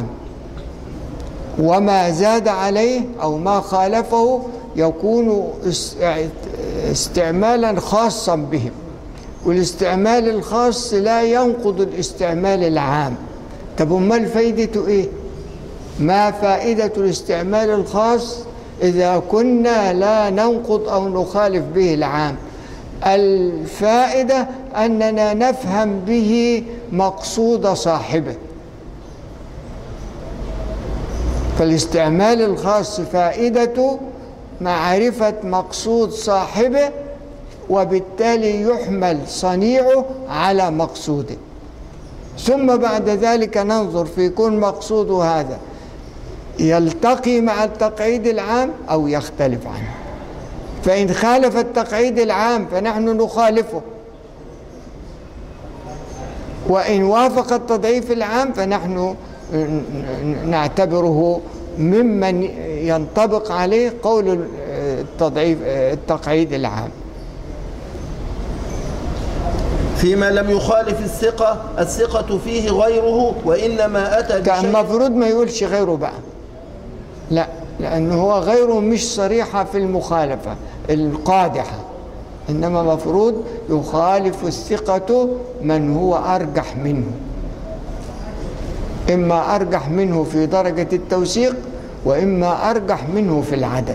Speaker 1: وما زاد عليه أو ما خالفه يكون اس- استعمالا خاصا بهم والاستعمال الخاص لا ينقض الاستعمال العام طب امال فايدته ايه ما فائدة الاستعمال الخاص إذا كنا لا ننقض أو نخالف به العام الفائدة أننا نفهم به مقصود صاحبه فالاستعمال الخاص فائدته معرفة مقصود صاحبه وبالتالي يحمل صنيعه على مقصوده ثم بعد ذلك ننظر في كون مقصوده هذا يلتقي مع التقعيد العام أو يختلف عنه فإن خالف التقعيد العام فنحن نخالفه وإن وافق التضعيف العام فنحن نعتبره ممن ينطبق عليه قول التضعيف التقعيد العام
Speaker 2: فيما لم يخالف الثقة الثقة فيه غيره وإنما أتى
Speaker 1: كان
Speaker 2: بشيء
Speaker 1: المفروض ما يقولش غيره بقى لا لأنه هو غيره مش صريحة في المخالفة القادحة إنما مفروض يخالف الثقة من هو أرجح منه إما أرجح منه في درجة التوثيق وإما أرجح منه في العدد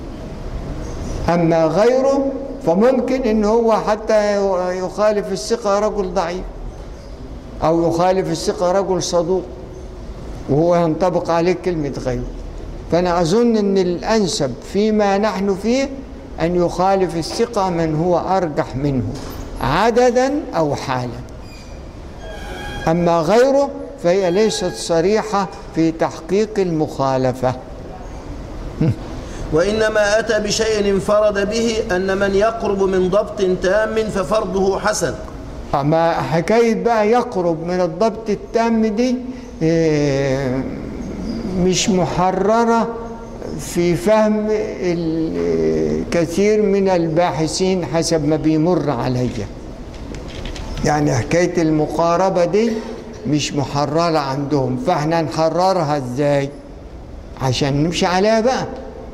Speaker 1: أما غيره فممكن إن هو حتى يخالف الثقة رجل ضعيف أو يخالف الثقة رجل صدوق وهو ينطبق عليه كلمة غيره فأنا أظن أن الأنسب فيما نحن فيه أن يخالف الثقة من هو أرجح منه عددا أو حالا أما غيره فهي ليست صريحة في تحقيق المخالفة
Speaker 2: وإنما أتى بشيء انفرد به أن من يقرب من ضبط تام ففرضه حسن
Speaker 1: أما حكاية بقى يقرب من الضبط التام دي إيه، مش محررة في فهم الكثير من الباحثين حسب ما بيمر عليا يعني حكاية المقاربة دي مش محررة عندهم فاحنا نحررها ازاي عشان نمشي عليها بقى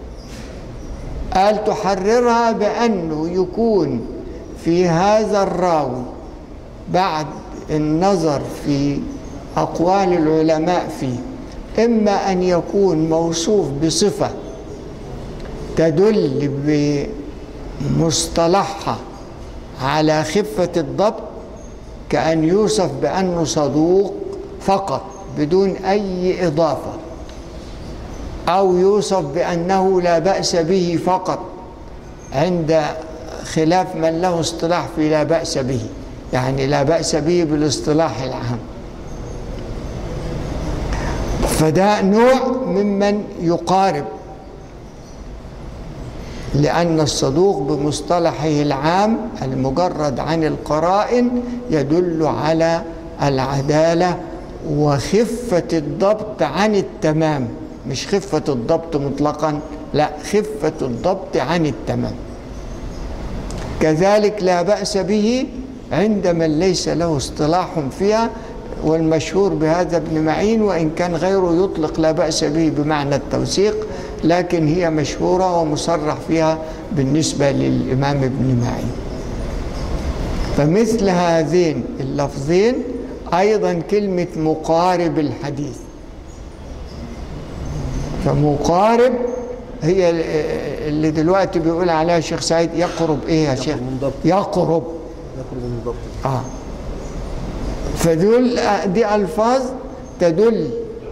Speaker 1: قال تحررها بأنه يكون في هذا الراوي بعد النظر في أقوال العلماء فيه إما أن يكون موصوف بصفة تدل بمصطلحها على خفة الضبط كأن يوصف بأنه صدوق فقط بدون أي إضافة أو يوصف بأنه لا بأس به فقط عند خلاف من له اصطلاح في لا بأس به يعني لا بأس به بالاصطلاح العام فده نوع ممن يقارب لأن الصدوق بمصطلحه العام المجرد عن القرائن يدل على العدالة وخفة الضبط عن التمام مش خفة الضبط مطلقا لا خفة الضبط عن التمام كذلك لا بأس به عند من ليس له اصطلاح فيها والمشهور بهذا ابن معين وإن كان غيره يطلق لا بأس به بمعنى التوثيق لكن هي مشهورة ومصرح فيها بالنسبة للإمام ابن معين فمثل هذين اللفظين أيضا كلمة مقارب الحديث فمقارب هي اللي دلوقتي بيقول عليها الشيخ سعيد يقرب ايه يا شيخ
Speaker 2: منضبط.
Speaker 1: يقرب
Speaker 2: يقرب من ضبط
Speaker 1: اه فدول دي الفاظ تدل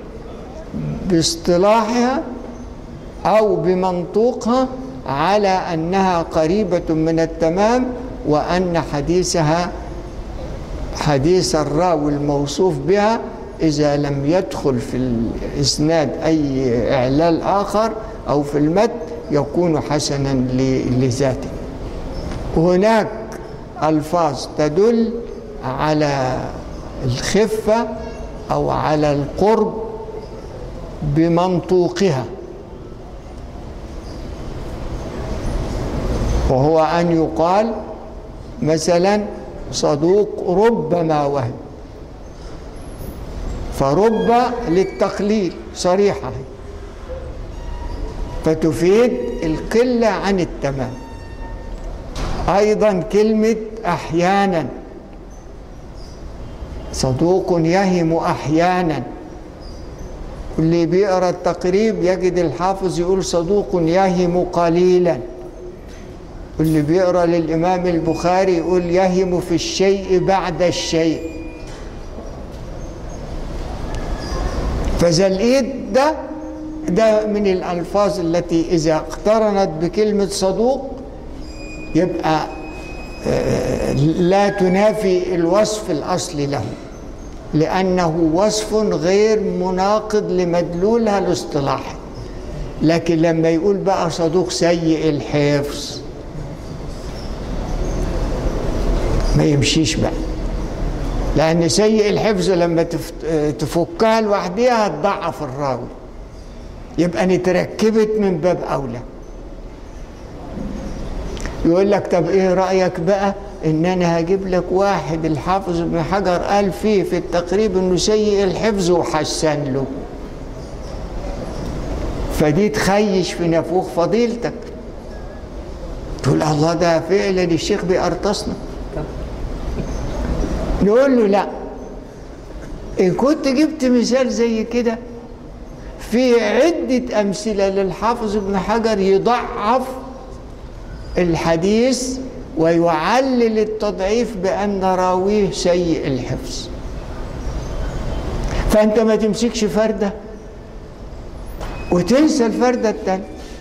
Speaker 1: باصطلاحها او بمنطوقها على انها قريبه من التمام وان حديثها حديث الراوي الموصوف بها اذا لم يدخل في الاسناد اي اعلال اخر او في المد يكون حسنا ل- لذاته هناك الفاظ تدل على الخفه او على القرب بمنطوقها وهو ان يقال مثلا صدوق ربما وهم فرب للتقليل صريحه فتفيد القله عن التمام ايضا كلمه احيانا صدوق يهم احيانا اللي بيقرا التقريب يجد الحافظ يقول صدوق يهم قليلا واللي بيقرا للامام البخاري يقول يهم في الشيء بعد الشيء فذا الايد ده ده من الالفاظ التي اذا اقترنت بكلمه صدوق يبقى آه، لا تنافي الوصف الاصلي له لانه وصف غير مناقض لمدلولها الاصطلاحي لكن لما يقول بقى صدوق سيء الحفظ ما يمشيش بقى لأن سيء الحفظ لما تف- تفكها لوحدها هتضعف الراوي يبقى نتركبت من باب أولى يقول لك طب ايه رأيك بقى ان انا هجيب لك واحد الحافظ ابن حجر قال فيه في التقريب انه سيء الحفظ وحسن له فدي تخيش في نافوخ فضيلتك تقول الله ده فعلا الشيخ بيقرطسنا نقول له لا إن كنت جبت مثال زي كده في عدة أمثلة للحافظ ابن حجر يضعف الحديث ويعلل التضعيف بأن راويه سيء الحفظ فأنت ما تمسكش فردة وتنسى الفردة التانية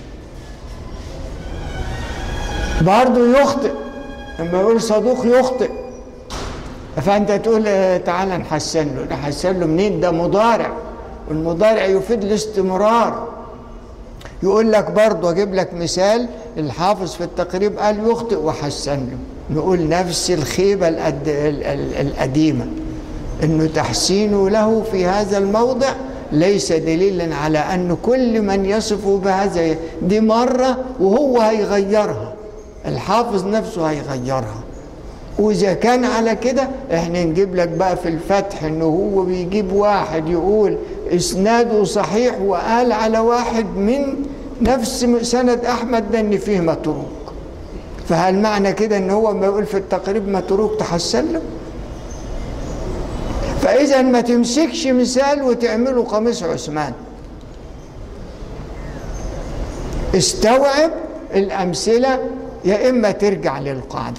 Speaker 1: برضه يخطئ لما يقول صدوق يخطئ فانت تقول آه، تعالى نحسن له نحسن له منين ده مضارع والمضارع يفيد الاستمرار يقول لك برضه اجيب لك مثال الحافظ في التقريب قال يخطئ وحسن له نقول نفس الخيبه الأد... ال- ال- القديمه انه تحسينه له في هذا الموضع ليس دليلا على ان كل من يصفه بهذا دي مره وهو هيغيرها الحافظ نفسه هيغيرها واذا كان على كده احنا نجيب لك بقى في الفتح انه هو بيجيب واحد يقول اسناده صحيح وقال على واحد من نفس سند احمد ده ان فيه متروك فهل معنى كده ان هو ما يقول في التقريب متروك تحسن له فاذا ما تمسكش مثال وتعمله قميص عثمان استوعب الامثله يا اما ترجع للقاعده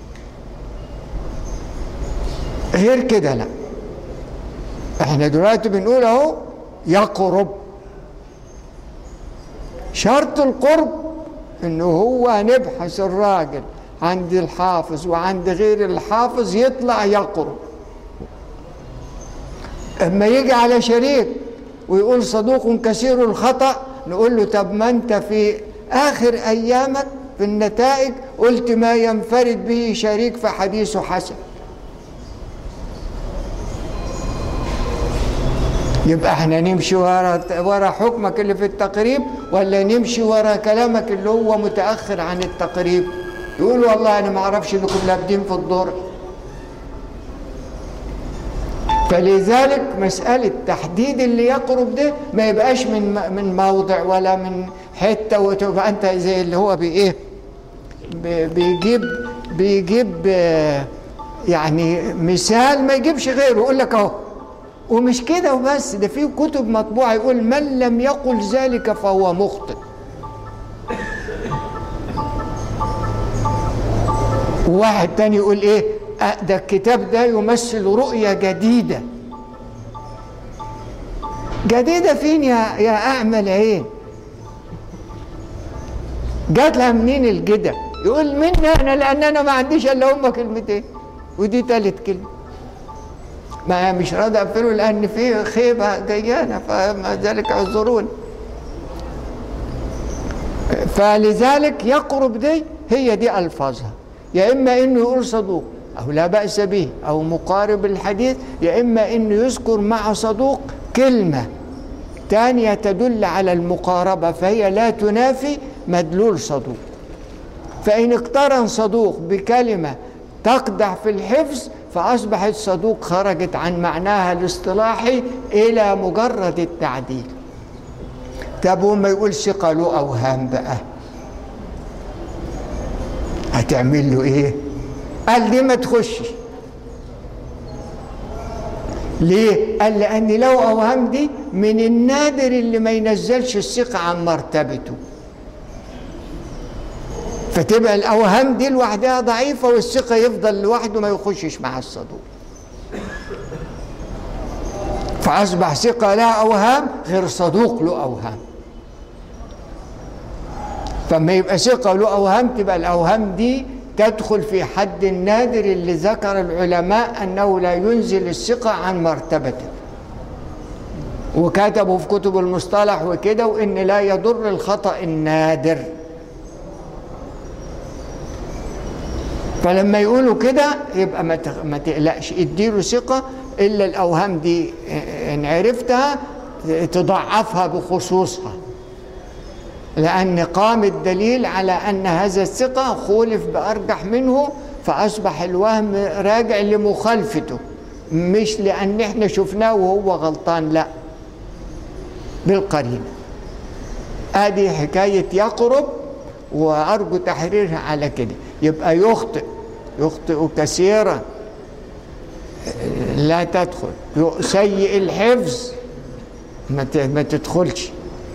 Speaker 1: غير كده لا احنا دلوقتي بنقول اهو يقرب شرط القرب انه هو نبحث الراجل عند الحافظ وعند غير الحافظ يطلع يقرب اما يجي على شريك ويقول صدوق كثير الخطأ نقول له طب ما انت في اخر ايامك في النتائج قلت ما ينفرد به شريك فحديثه حسن يبقى احنا نمشي ورا ورا حكمك اللي في التقريب ولا نمشي ورا كلامك اللي هو متاخر عن التقريب يقول والله انا ما اعرفش انكم لابدين في الدور فلذلك مسألة تحديد اللي يقرب ده ما يبقاش من من موضع ولا من حتة وتبقى أنت زي اللي هو بإيه ب- بيجيب بيجيب آه، يعني مثال ما يجيبش غيره يقول لك اهو ومش كده وبس ده في كتب مطبوعه يقول من لم يقل ذلك فهو مخطئ وواحد تاني يقول ايه آه، ده الكتاب ده يمثل رؤية جديدة جديدة فين يا يا أعمى العين جات لها منين الجدة يقول مني أنا لأن أنا ما عنديش إلا هما كلمتين ودي تالت كلمة ما مش راضي أقفله لأن في خيبة جيانة فما ذلك اعذروني فلذلك يقرب دي هي دي ألفاظها يا إما إنه يقول صدوق أو لا بأس به أو مقارب الحديث يا إما إنه يذكر مع صدوق كلمة تانية تدل على المقاربة فهي لا تنافي مدلول صدوق فإن اقترن صدوق بكلمة تقدح في الحفظ فأصبحت صدوق خرجت عن معناها الاصطلاحي إلى مجرد التعديل طب وما يقول ثقة له أوهام بقى هتعمل له إيه؟ قال دي ما تخشش ليه؟ قال لأن لو أوهام دي من النادر اللي ما ينزلش الثقة عن مرتبته فتبقى الأوهام دي لوحدها ضعيفة والثقة يفضل لوحده ما يخشش مع الصدوق فأصبح ثقة لها أوهام غير صدوق له أوهام فما يبقى ثقة له أوهام تبقى الأوهام دي تدخل في حد النادر اللي ذكر العلماء أنه لا ينزل الثقة عن مرتبته وكتبوا في كتب المصطلح وكده وإن لا يضر الخطأ النادر فلما يقولوا كده يبقى ما تغ- ما تقلقش اديله ثقة إلا الأوهام دي إن عرفتها تضعفها بخصوصها لأن قام الدليل على أن هذا الثقة خولف بأرجح منه فأصبح الوهم راجع لمخالفته مش لأن احنا شفناه وهو غلطان لا بالقرينة ادي حكاية يقرب وأرجو تحريرها على كده يبقى يخطئ يخطئ كثيرا لا تدخل سيء الحفظ ما ت- ما تدخلش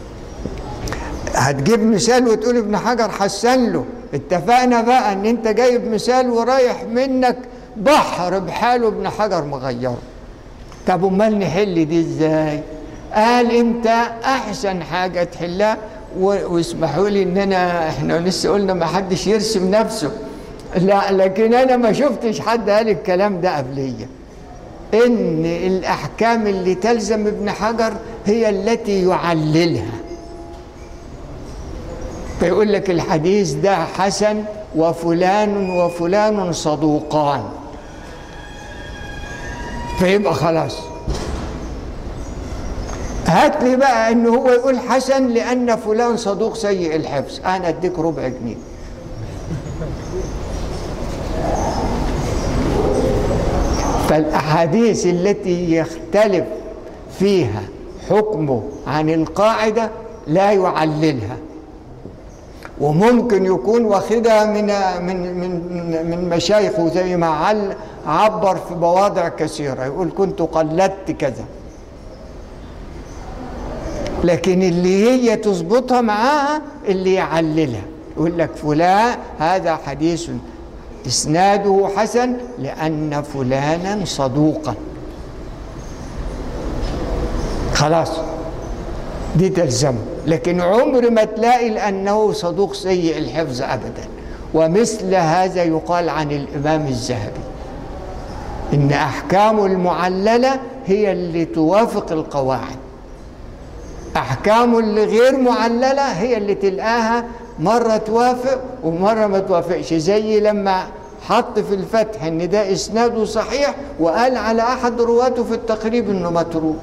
Speaker 1: هتجيب مثال وتقول ابن حجر حسن له اتفقنا بقى ان انت جايب مثال ورايح منك بحر بحاله ابن حجر مغيره طب امال نحل دي ازاي قال انت احسن حاجه تحلها و- واسمحوا لي ان انا احنا لسه قلنا ما حدش يرسم نفسه لا لكن انا ما شفتش حد قال الكلام ده قبليه ان الاحكام اللي تلزم ابن حجر هي التي يعللها فيقول لك الحديث ده حسن وفلان وفلان صدوقان فيبقى خلاص هات لي بقى ان هو يقول حسن لان فلان صدوق سيء الحفظ انا اديك ربع جنيه فالاحاديث التي يختلف فيها حكمه عن القاعده لا يعللها وممكن يكون واخدها من من من من مشايخه زي ما عل عبر في مواضع كثيره يقول كنت قلدت كذا لكن اللي هي تظبطها معاها اللي يعللها يقول لك فلان هذا حديث اسناده حسن لان فلانا صدوقا خلاص دي تلزمه لكن عمر ما تلاقي لأنه صدوق سيء الحفظ أبدا ومثل هذا يقال عن الإمام الذهبي إن أحكامه المعللة هي اللي توافق القواعد أحكامه اللي غير معللة هي اللي تلقاها مرة توافق ومرة ما توافقش زي لما حط في الفتح ان ده اسناده صحيح وقال على احد رواته في التقريب انه متروك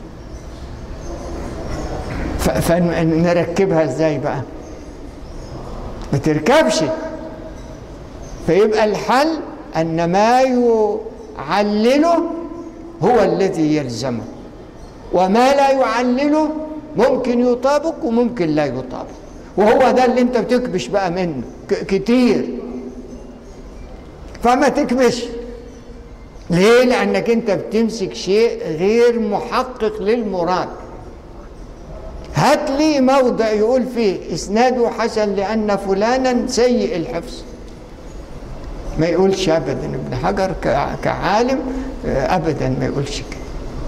Speaker 1: ف- فنركبها ازاي بقى ما تركبش فيبقى الحل ان ما يعلله هو الذي يلزمه وما لا يعلله ممكن يطابق وممكن لا يطابق وهو ده اللي انت بتكبش بقى منه ك- كتير فما تكبش ليه لانك انت بتمسك شيء غير محقق للمراد هات لي موضع يقول فيه اسناده حسن لان فلانا سيء الحفظ ما يقولش ابدا ابن حجر كع- كعالم آه، ابدا ما يقولش كده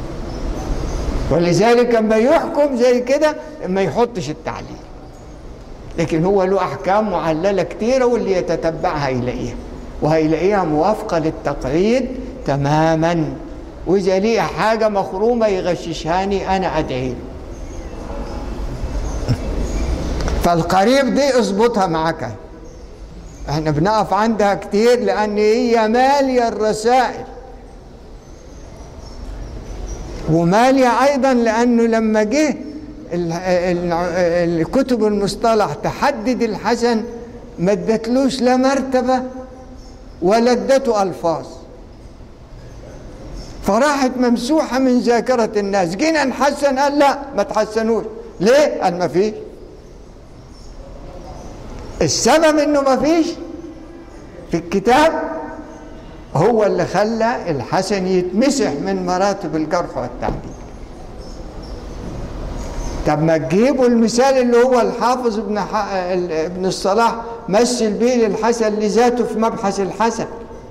Speaker 1: ولذلك لما يحكم زي كده ما يحطش التعليل لكن هو له احكام معلله كتيره واللي يتتبعها يلاقيها وهيلاقيها موافقه للتقعيد تماما واذا ليه حاجه مخرومه يغششهاني انا ادعي له فالقريب دي اظبطها معاك احنا بنقف عندها كتير لان هي ماليه الرسائل وماليه ايضا لانه لما جه ال- ال- الكتب المصطلح تحدد الحسن ما ادتلوش لا مرتبه ولا ادته الفاظ فراحت ممسوحه من ذاكره الناس جينا نحسن قال لا ما تحسنوش ليه قال ما فيش السبب انه ما فيش في الكتاب هو اللي خلى الحسن يتمسح من مراتب الجرح والتعديل طب ما تجيبوا المثال اللي هو الحافظ ابن ح... ال- ابن الصلاح مثل به للحسن لذاته في مبحث الحسن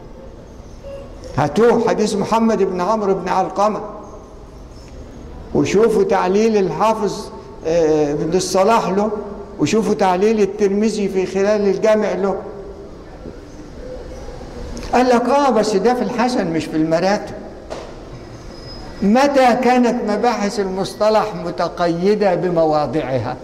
Speaker 1: هاتوه حديث محمد بن عمرو بن علقمه وشوفوا تعليل الحافظ آه، ابن الصلاح له وشوفوا تعليل الترمذي في خلال الجامع له قال لك اه بس ده في الحسن مش في المراتب متى كانت مباحث المصطلح متقيدة بمواضعها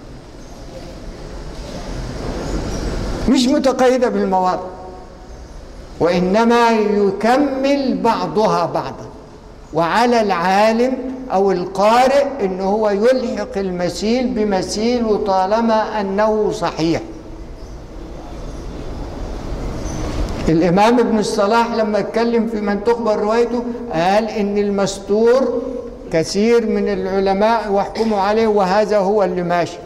Speaker 1: مش متقيدة بالمواضع وإنما يكمل بعضها بعضا وعلى العالم أو القارئ إن هو يلحق المثيل بمثيل وطالما أنه صحيح الإمام ابن الصلاح لما اتكلم في من تخبر روايته قال إن المستور كثير من العلماء واحكموا عليه وهذا هو اللي ماشي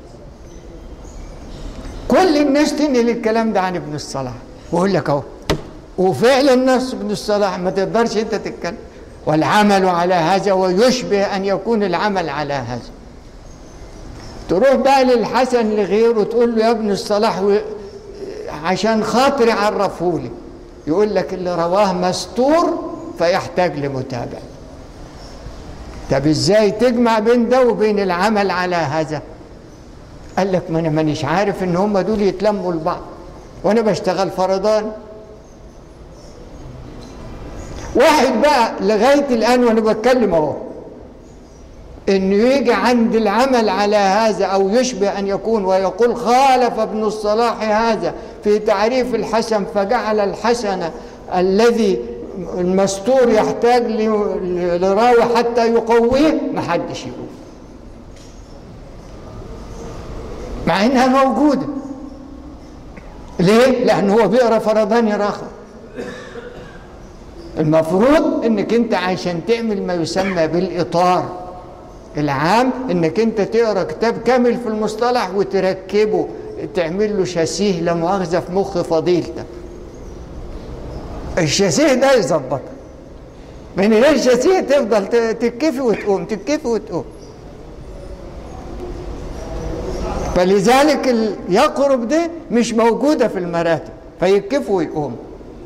Speaker 1: كل الناس تنقل الكلام ده عن ابن الصلاح ويقول لك اهو وفعلا نفس ابن الصلاح ما تقدرش انت تتكلم والعمل على هذا ويشبه ان يكون العمل على هذا تروح بقى للحسن لغيره تقول له يا ابن الصلاح و... عشان خاطري عرفهولي يقول لك اللي رواه مستور فيحتاج لمتابعه طب ازاي تجمع بين ده وبين العمل على هذا قال لك ما انا مانيش عارف ان هم دول يتلموا لبعض وانا بشتغل فرضان واحد بقى لغايه الان وانا بتكلم اهو انه يجي عند العمل على هذا او يشبه ان يكون ويقول خالف ابن الصلاح هذا في تعريف الحسن فجعل الحسن الذي المستور يحتاج ل- لراوي حتى يقويه ما حدش يقول مع انها موجوده ليه لان هو بيقرا فرضان يراخر المفروض انك انت عشان تعمل ما يسمى بالاطار العام انك انت تقرا كتاب كامل في المصطلح وتركبه تعمل له شاسيه لا مؤاخذه في مخ فضيلتك الشاسيه ده يظبطك من غير الشاسيه تفضل ت- تتكفي وتقوم تتكفي وتقوم فلذلك ال- يقرب دي مش موجوده في المراتب فيتكفي ويقوم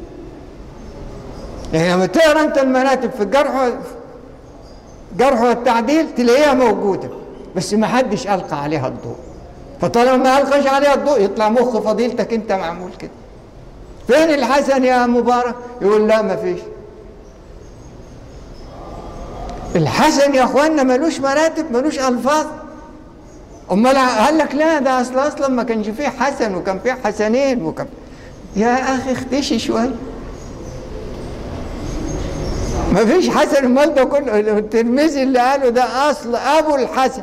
Speaker 1: يعني لما تقرا انت المراتب في الجرح و- جرح والتعديل تلاقيها موجوده بس ما حدش القى عليها الضوء فطالما ما القاش عليها الضوء يطلع مخ فضيلتك انت معمول كده فين الحسن يا مبارك يقول لا ما فيش الحسن يا اخوانا ملوش مراتب ملوش الفاظ امال قال لك لا ده اصل اصلا ما كانش فيه حسن وكان فيه حسنين وكان يا اخي اختشي شويه ما فيش حسن امال ده كله الترمذي اللي قاله ده اصل ابو الحسن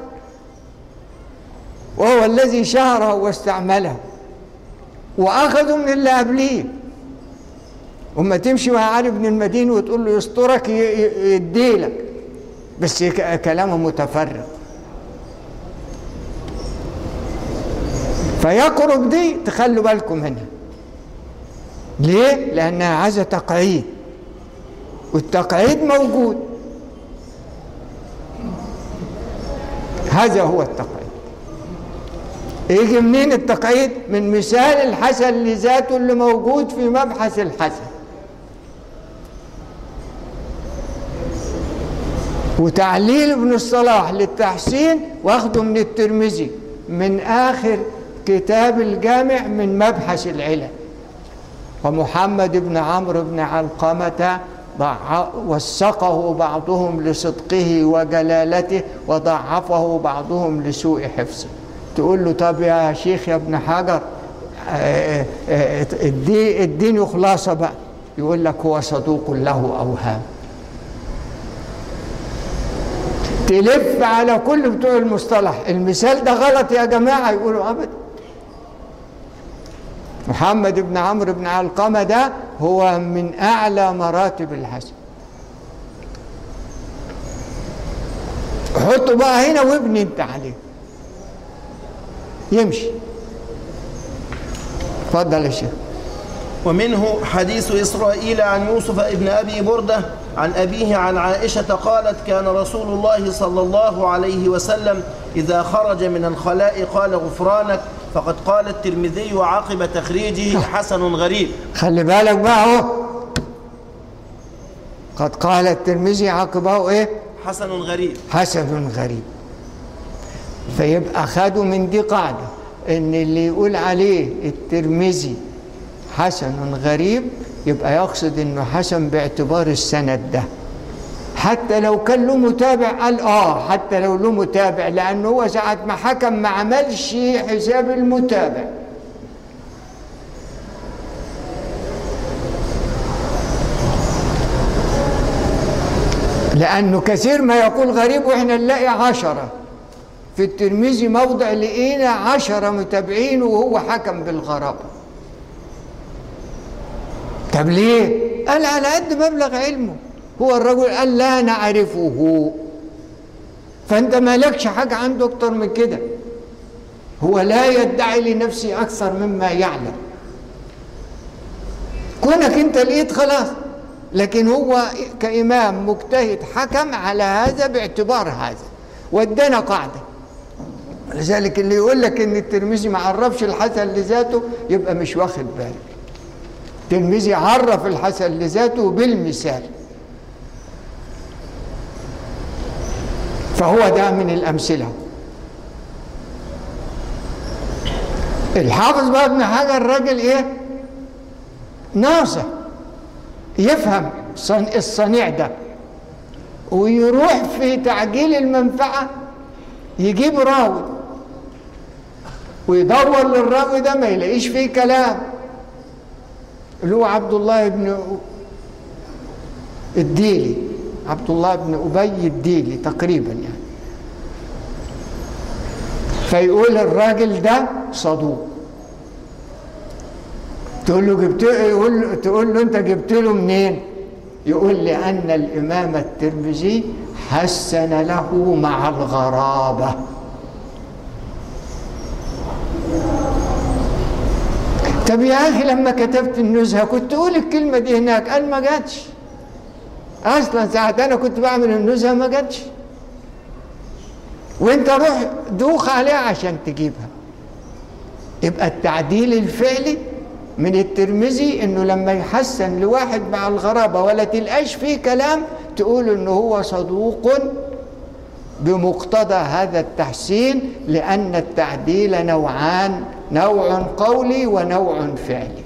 Speaker 1: وهو الذي شهره واستعمله واخذوا من اللي قبليه وما تمشي مع علي بن المدين وتقول له يسترك ي- ي- يديلك بس ك- كلامه متفرغ فيقرب دي تخلوا بالكم منها ليه؟ لأنها عايزة تقعيد والتقعيد موجود هذا هو التقعيد يجي منين التقعيد من مثال الحسن لذاته اللي موجود في مبحث الحسن وتعليل ابن الصلاح للتحسين واخده من الترمذي من اخر كتاب الجامع من مبحث العلل ومحمد بن عمرو بن علقمة ضع وثقه بعضهم لصدقه وجلالته وضعفه بعضهم لسوء حفظه تقول له طب يا شيخ يا ابن حجر آه، آه، ادي- اديني خلاصة بقى يقول لك هو صدوق له أوهام تلف على كل بتوع المصطلح المثال ده غلط يا جماعة يقولوا أبدا محمد بن عمرو بن علقمة ده هو من أعلى مراتب الحسن حطه بقى هنا وابني انت عليه يمشي اتفضل يا شيخ
Speaker 2: ومنه حديث إسرائيل عن يوسف ابن أبي بردة عن أبيه عن عائشة قالت كان رسول الله صلى الله عليه وسلم إذا خرج من الخلاء قال غفرانك فقد قال الترمذي عقب تخريجه حسن غريب
Speaker 1: خلي بالك بقى اهو قد قال الترمذي عقبه ايه
Speaker 2: حسن غريب
Speaker 1: حسن غريب فيبقى خدوا من دي قاعدة ان اللي يقول عليه الترمذي حسن غريب يبقى يقصد انه حسن باعتبار السند ده حتى لو كان له متابع قال اه حتى لو له متابع لانه هو ساعة ما حكم ما عملش حساب المتابع لأنه كثير ما يقول غريب وإحنا نلاقي عشرة في الترمذي موضع لقينا عشرة متابعين وهو حكم بالغرابة طب ليه؟ قال على قد مبلغ علمه هو الرجل قال لا نعرفه فأنت مالكش حاجة عنده أكتر من كده هو لا يدعي لنفسه أكثر مما يعلم كونك أنت لقيت خلاص لكن هو كإمام مجتهد حكم على هذا باعتبار هذا وادانا قاعدة لذلك اللي يقول لك ان الترمذي ما عرفش الحسن لذاته يبقى مش واخد باله الترمذي عرف الحسن لذاته بالمثال فهو ده من الأمثلة الحافظ بقى ابن حجر الراجل ايه ناصح يفهم صن- الصنيع ده ويروح في تعجيل المنفعة يجيب راوي ويدور للراوي ده ما يلاقيش فيه كلام اللي هو عبد الله بن الديلي عبد الله بن أبي الديلي تقريبا يعني فيقول الراجل ده صدوق تقول له جبت يقول له تقول له انت جبت له منين؟ يقول لأن الإمام الترمذي حسن له مع الغرابة طب يا أخي لما كتبت النزهة كنت تقول الكلمة دي هناك قال ما جاتش أصلا ساعة أنا كنت بعمل النزهة ما جاتش وانت روح دوخ عليها عشان تجيبها يبقى التعديل الفعلي من الترمذي انه لما يحسن لواحد مع الغرابه ولا تلقاش فيه كلام تقول انه هو صدوق بمقتضى هذا التحسين لان التعديل نوعان نوع قولي ونوع فعلي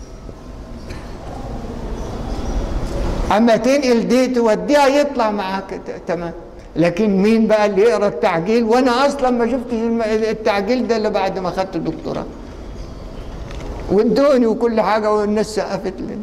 Speaker 1: اما تنقل دي توديها يطلع معاك ت- تمام لكن مين بقى اللي يقرا التعجيل وانا اصلا ما شفتش الم- التعجيل ده الا بعد ما خدت الدكتوراه وادوني وكل حاجه والناس سقفت لي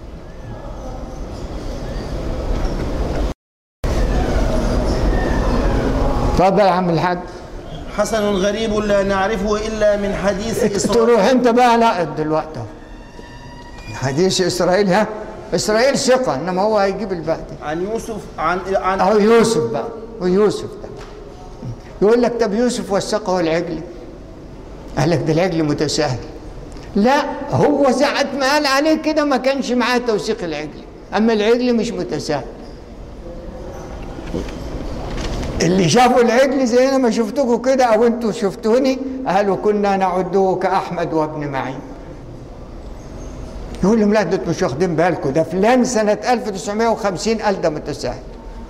Speaker 1: اتفضل يا عم الحاج
Speaker 2: حسن غريب لا نعرفه إلا من حديث إسرائيل
Speaker 1: تروح انت بقى لا دلوقتي اهو. حديث اسرائيل ها اسرائيل ثقه انما هو هيجيب الباقي
Speaker 2: عن يوسف عن عن
Speaker 1: اهو يوسف بقى ويوسف ده يقول لك طب يوسف وثقه العجل قال لك ده العجل متساهل لا هو ساعة ما قال عليه كده ما كانش معاه توثيق العجل اما العجل مش متساهل اللي شافوا العجل زي ما شفتكم كده او انتوا شفتوني قالوا كنا نعده كاحمد وابن معين يقول لهم لا ده انتوا مش واخدين بالكم ده فلان سنة 1950 قال ده متساهل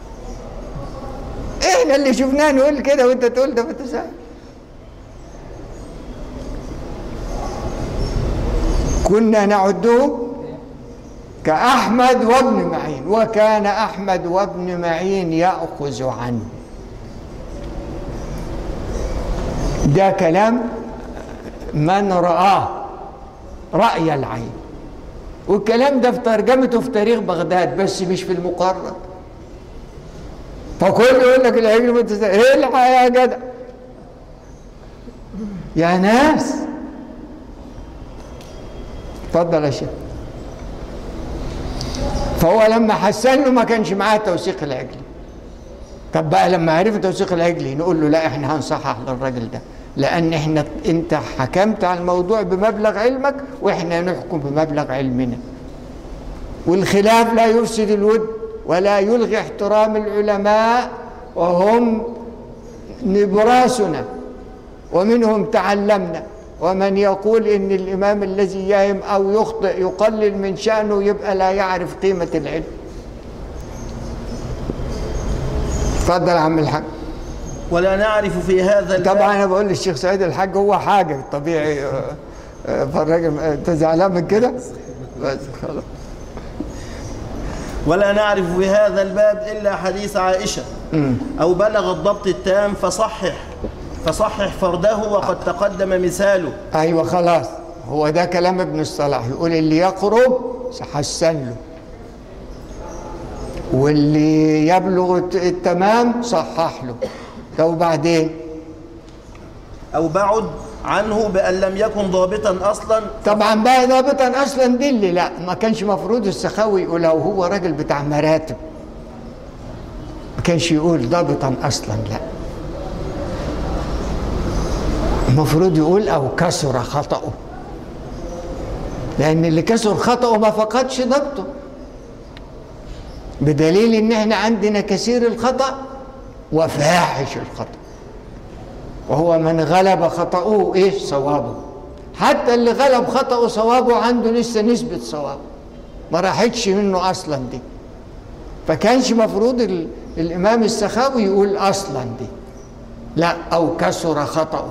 Speaker 1: احنا اللي شفناه نقول كده وانت تقول ده متساهل كنا نعده كأحمد وابن معين وكان أحمد وابن معين يأخذ عنه ده كلام من رآه رأي العين والكلام ده في ترجمته في تاريخ بغداد بس مش في المقرر فكل يقول لك العجل متساهل ايه الحق يا جدع يا ناس اتفضل يا شيخ فهو لما حسن له ما كانش معاه توثيق العجل طب بقى لما عرف توثيق العجل نقول له لا احنا هنصحح للراجل ده لان احنا انت حكمت على الموضوع بمبلغ علمك واحنا نحكم بمبلغ علمنا والخلاف لا يفسد الود ولا يلغي احترام العلماء وهم نبراسنا ومنهم تعلمنا ومن يقول ان الامام الذي يهم او يخطئ يقلل من شانه يبقى لا يعرف قيمه العلم اتفضل يا عم الحاج
Speaker 2: ولا نعرف في هذا الباب
Speaker 1: طبعا انا بقول للشيخ سعيد الحاج هو حاجه طبيعي آه، آه، فالراجل انت زعلان من كده بس خلاص
Speaker 2: ولا نعرف في هذا الباب إلا حديث عائشة أو بلغ الضبط التام فصحح فصحح فرده وقد تقدم مثاله
Speaker 1: ايوه خلاص هو ده كلام ابن الصلاح يقول اللي يقرب حسن له واللي يبلغ الت- التمام صحح له ده وبعدين
Speaker 2: أو بعد عنه بأن لم يكن ضابطا أصلا
Speaker 1: طبعا بقى ضابطا اصلا دي اللي لا ما كانش مفروض السخاوي يقولها وهو راجل بتاع مراتب ما كانش يقول ضابطا اصلا لا المفروض يقول او كسر خطأه لان اللي كسر خطأه ما فقدش ضبطه بدليل ان احنا عندنا كثير الخطأ وفاحش الخطأ وهو من غلب خطأه ايش صوابه حتى اللي غلب خطأه صوابه عنده لسه نسبة صواب ما راحتش منه اصلا دي فكانش مفروض ال- الامام السخاوي يقول اصلا دي لا او كسر خطأه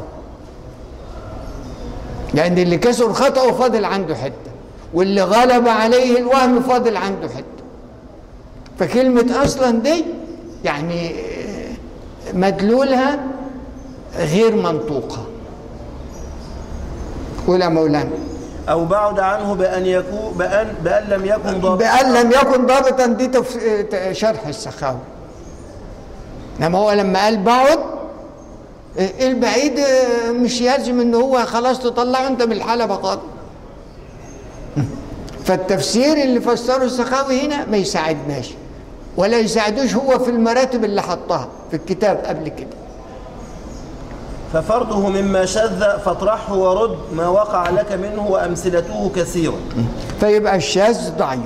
Speaker 1: لان اللي كسر خطأه فاضل عنده حته واللي غلب عليه الوهم فاضل عنده حته فكلمة اصلا دي يعني آه، مدلولها غير منطوقة قول يا مولانا
Speaker 2: أو بعد عنه بأن يكون بأن, بأن لم يكن ضابطا
Speaker 1: بأن لم يكن ضابطا دي تف... ت- شرح السخاوي انما هو لما قال بعد إيه البعيد آه، مش يلزم ان هو خلاص تطلعه انت من الحلبة خالص فالتفسير اللي فسره السخاوي هنا ما يساعدناش ولا يساعدوش هو في المراتب اللي حطها في الكتاب قبل كده
Speaker 2: ففرضه مما شذ فاطرحه ورد ما وقع لك منه وأمثلته كثيرة
Speaker 1: فيبقى الشاذ ضعيف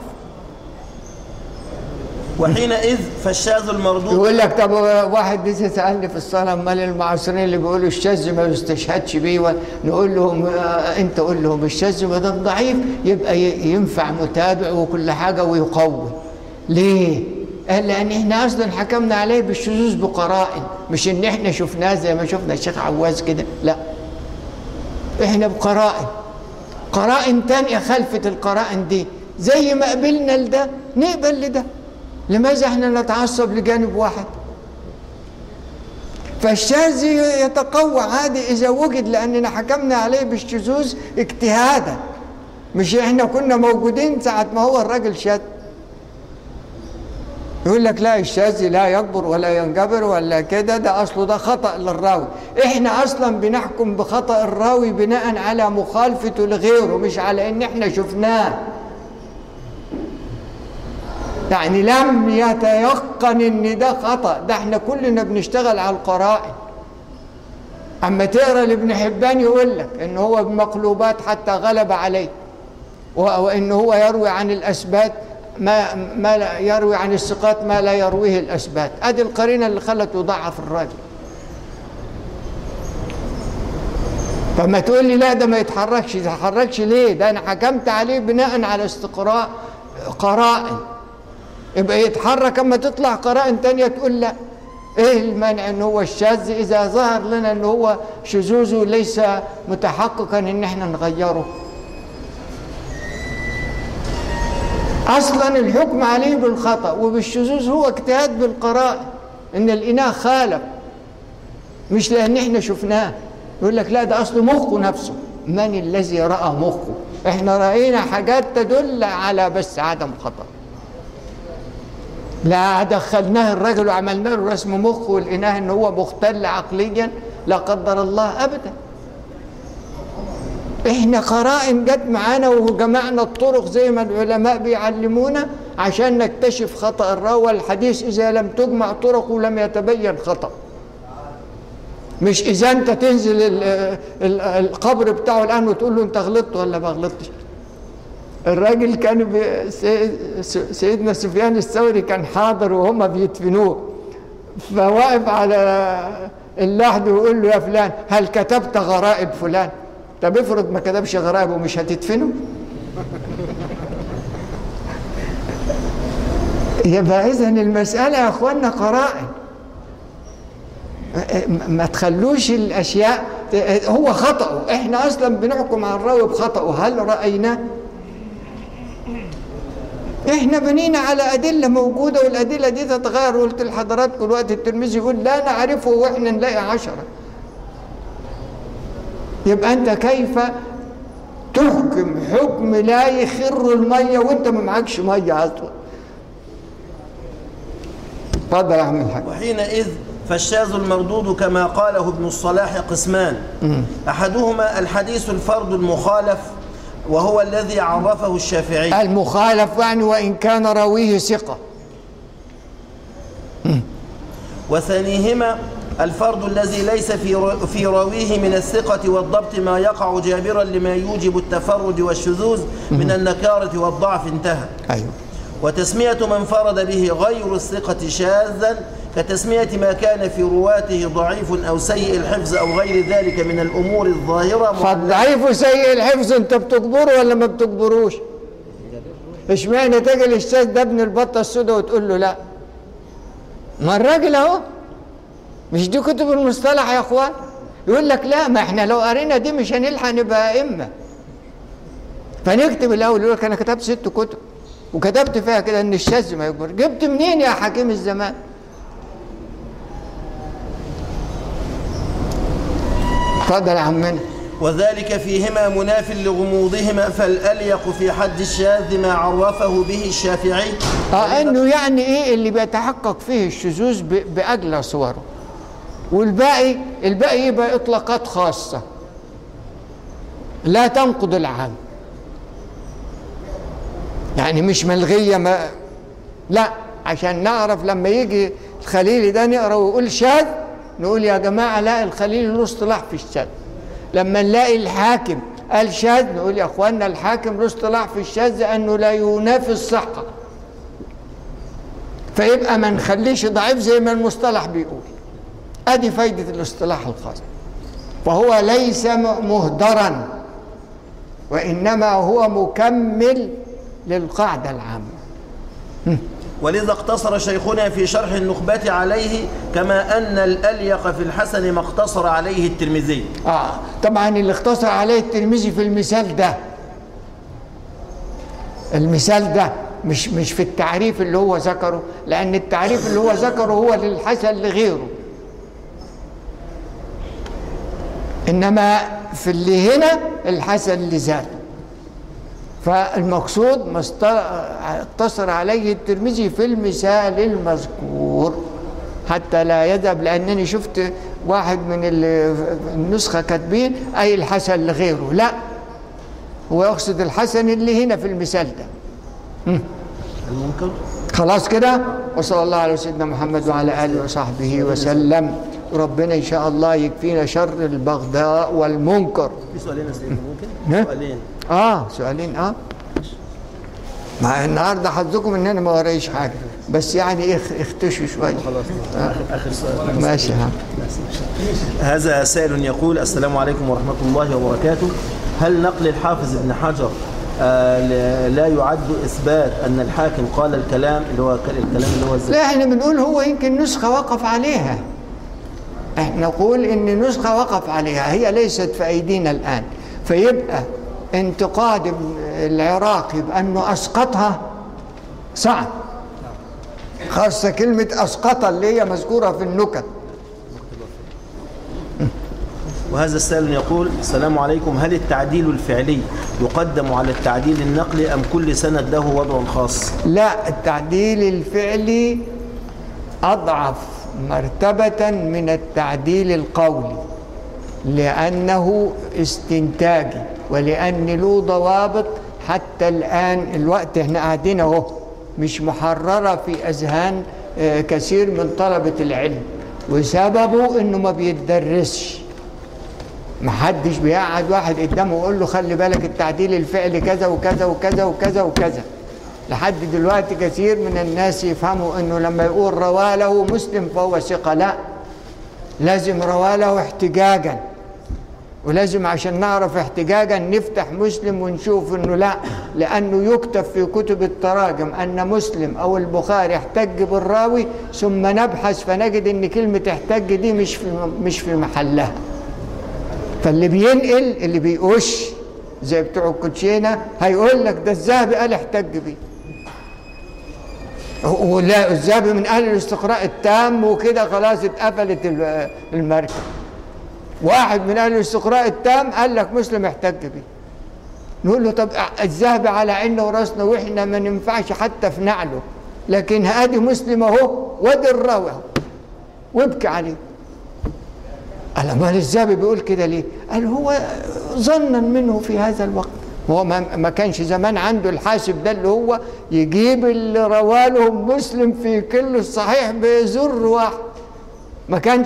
Speaker 2: وحينئذ فالشاذ المردود
Speaker 1: يقول لك طب واحد لسه سالني في الصلاه امال المعاصرين اللي بيقولوا الشاذ ما يستشهدش بيه و- نقول لهم آه، انت قول لهم الشاذ ما دام ضعيف يبقى ي- ينفع متابع وكل حاجه ويقوي ليه؟ قال لان احنا اصلا حكمنا عليه بالشذوذ بقرائن مش ان احنا شفناه زي ما شفنا الشيخ عواز كده لا احنا بقرائن قرائن تانية خلفت القرائن دي زي ما قبلنا لده نقبل لده لماذا احنا نتعصب لجانب واحد فالشاذ يتقوى عادي اذا وجد لاننا حكمنا عليه بالشذوذ اجتهادا مش احنا كنا موجودين ساعة ما هو الراجل شاذ يقول لك لا الشاذ لا يكبر ولا ينجبر ولا كده ده اصله ده خطأ للراوي احنا اصلا بنحكم بخطأ الراوي بناء على مخالفته لغيره مش على ان احنا شفناه يعني لم يتيقن ان ده خطأ ده احنا كلنا بنشتغل على القرائن اما تقرا لابن حبان يقول لك ان هو بمقلوبات حتى غلب عليه و- وان هو يروي عن الاسبات ما ما لا يروي عن الثقات ما لا يرويه الاسبات ادي القرينه اللي خلت يضعف الراجل فما تقول لي لا ده ما يتحركش يتحركش ليه ده انا حكمت عليه بناء على استقراء قرائن يبقى يتحرك اما تطلع قرائن تانية تقول لا ايه المانع ان هو الشاذ اذا ظهر لنا ان هو شذوذه ليس متحققا ان احنا نغيره اصلا الحكم عليه بالخطا وبالشذوذ هو اجتهاد بالقرائن ان الاناء خالف مش لان احنا شفناه يقول لك لا ده اصل مخه نفسه من الذي راى مخه احنا راينا حاجات تدل على بس عدم خطا لا دخلناه الرجل وعملنا له رسم مخ ولقيناه ان هو مختل عقليا لا قدر الله ابدا احنا قرائن جت معانا وجمعنا الطرق زي ما العلماء بيعلمونا عشان نكتشف خطا الراوي الحديث اذا لم تجمع طرقه لم يتبين خطأ مش اذا انت تنزل ال- ال- القبر بتاعه الان وتقول له انت غلطت ولا ما غلطتش الراجل كان بي- سي- س- سيدنا سفيان الثوري كان حاضر وهم بيدفنوه فواقف على اللحد ويقول له يا فلان هل كتبت غرائب فلان طب افرض ما كتبش غرائب ومش هتدفنه يبقى اذا المساله يا اخوانا قرائن ما تخلوش الاشياء هو خطأه احنا اصلا بنحكم على الراوي بخطأه هل رأيناه احنا بنينا على ادله موجوده والادله دي تتغير قلت لحضراتكم الوقت الترمذي يقول لا نعرفه واحنا نلاقي عشرة يبقى انت كيف تحكم حكم لا يخر الميه وانت ما معكش ميه اصلا اتفضل يا عم الحاج
Speaker 2: وحينئذ فالشاذ المردود كما قاله ابن الصلاح قسمان أحدهما الحديث الفرد المخالف وهو الذي عرفه الشافعي
Speaker 1: المخالف يعني وان كان راويه ثقه
Speaker 2: وثانيهما الفرد الذي ليس في رو- في راويه من الثقة والضبط ما يقع جابرا لما يوجب التفرد والشذوذ من النكارة والضعف انتهى
Speaker 1: ايوه
Speaker 2: وتسمية من فرد به غير الثقة شاذا كتسمية ما كان في رواته ضعيف أو سيء الحفظ أو غير ذلك من الأمور الظاهرة معلقة
Speaker 1: فالضعيف سيء الحفظ انت بتجبره ولا ما بتجبروش اشمعنى تجي الاستاذ ده ابن البطه السوداء وتقول له لا ما الراجل اهو مش دي كتب المصطلح يا اخوان يقول لك لا ما احنا لو قرينا دي مش هنلحق نبقى ائمه فنكتب الاول يقول لك انا كتبت ست كتب وكتبت فيها كده ان الشاذ ما يكبر جبت منين يا حكيم الزمان اتفضل يا عمنا
Speaker 2: وذلك فيهما مناف لغموضهما فالأليق في حد الشاذ ما عرفه به الشافعي
Speaker 1: اه انه يعني ايه اللي بيتحقق فيه الشذوذ ب- باجلى صوره والباقي الباقي يبقى اطلاقات خاصه لا تنقض العام يعني مش ملغيه ما لا عشان نعرف لما يجي الخليلي ده نقرا ويقول شاذ نقول يا جماعه لا الخليلي له اصطلاح في الشاذ لما نلاقي الحاكم قال شاذ نقول يا اخوانا الحاكم له اصطلاح في الشاذ انه لا ينافي الصحه فيبقى ما نخليش ضعيف زي ما المصطلح بيقول ادي فايده الاصطلاح الخاص فهو ليس م- مهدرا وانما هو مكمل للقاعده العامه
Speaker 2: ولذا اقتصر شيخنا في شرح النخبة عليه كما أن الأليق في الحسن ما اقتصر عليه الترمذي
Speaker 1: اه طبعا اللي اختصر عليه الترمذي في المثال ده المثال ده مش مش في التعريف اللي هو ذكره لان التعريف اللي هو ذكره هو للحسن لغيره انما في اللي هنا الحسن لذاته فالمقصود ما است- اقتصر عليه الترمذي في المثال المذكور حتى لا يذهب لانني شفت واحد من ال- النسخه كاتبين اي الحسن لغيره لا هو يقصد الحسن اللي هنا في المثال ده
Speaker 2: المنكر
Speaker 1: خلاص كده وصلى الله على سيدنا محمد وعلى اله وصحبه وسلم وربنا ان شاء الله يكفينا شر البغضاء والمنكر
Speaker 2: في سؤالين يا سيدي ممكن
Speaker 1: ها؟
Speaker 2: سؤالين
Speaker 1: اه سؤالين اه مع النهارده حظكم ان انا ما ورايش حاجه بس يعني اخ اختشوا شويه
Speaker 2: خلاص آخر- اخر سؤال
Speaker 1: ماشي ها
Speaker 2: هذا سائل يقول السلام عليكم ورحمة الله وبركاته هل نقل الحافظ ابن حجر آه، ل- لا يعد إثبات أن الحاكم قال الكلام اللي هو ك- الكلام اللي هو الزكاة
Speaker 1: لا احنا بنقول هو يمكن نسخة وقف عليها احنا نقول ان نسخة وقف عليها هي ليست في ايدينا الان فيبقى انتقاد ابن العراقي بانه اسقطها صعب خاصة كلمة اسقط اللي هي مذكورة في النكت
Speaker 2: وهذا السائل يقول السلام عليكم هل التعديل الفعلي يقدم على التعديل النقلي أم كل سند له وضع خاص
Speaker 1: لا التعديل الفعلي أضعف مرتبة من التعديل القولي لأنه استنتاجي ولأن له ضوابط حتى الآن الوقت احنا قاعدين اهو مش محررة في أذهان آه، كثير من طلبة العلم وسببه إنه ما بيتدرسش محدش بيقعد واحد قدامه ويقول له خلي بالك التعديل الفعلي كذا وكذا وكذا وكذا وكذا لحد دلوقتي كثير من الناس يفهموا انه لما يقول رواه له مسلم فهو ثقه لا لازم رواه له احتجاجا ولازم عشان نعرف احتجاجا نفتح مسلم ونشوف انه لا لانه يكتب في كتب التراجم ان مسلم او البخاري احتج بالراوي ثم نبحث فنجد ان كلمه احتج دي مش في مش في محلها فاللي بينقل اللي بيقش زي بتوع الكوتشينه هيقول لك ده الذهبي قال احتج بيه ولا الذهبي من اهل الاستقراء التام وكده خلاص اتقفلت ال- المركب واحد من اهل الاستقراء التام قال لك مسلم احتج بيه نقول له طب الذهبي على عيننا وراسنا واحنا ما ننفعش حتى في نعله لكن هادي مسلم اهو وادي الراوي اهو وابكي عليه قال امال الذهبي بيقول كده ليه؟ قال هو ظنا منه في هذا الوقت هو ما, ما كانش زمان عنده الحاسب ده اللي هو يجيب اللي روالهم مسلم في كل الصحيح بزر واحد ما كانش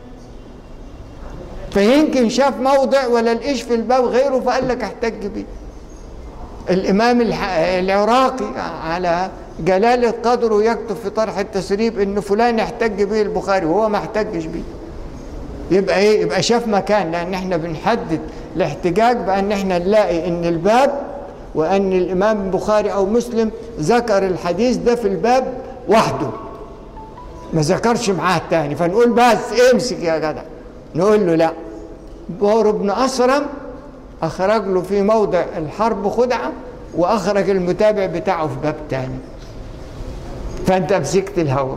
Speaker 1: فيمكن شاف موضع ولا لقيش في الباب غيره فقال لك احتج بيه الامام الح- العراقي على جلالة قدره يكتب في طرح التسريب ان فلان احتج به البخاري وهو ما احتجش بيه يبقى ايه يبقى شاف مكان لان احنا بنحدد الاحتجاج بان احنا نلاقي ان الباب وان الامام البخاري او مسلم ذكر الحديث ده في الباب وحده ما ذكرش معاه التاني فنقول بس امسك يا جدع نقول له لا بور بن اسرم اخرج له في موضع الحرب خدعه واخرج المتابع بتاعه في باب تاني فانت مسكت الهوى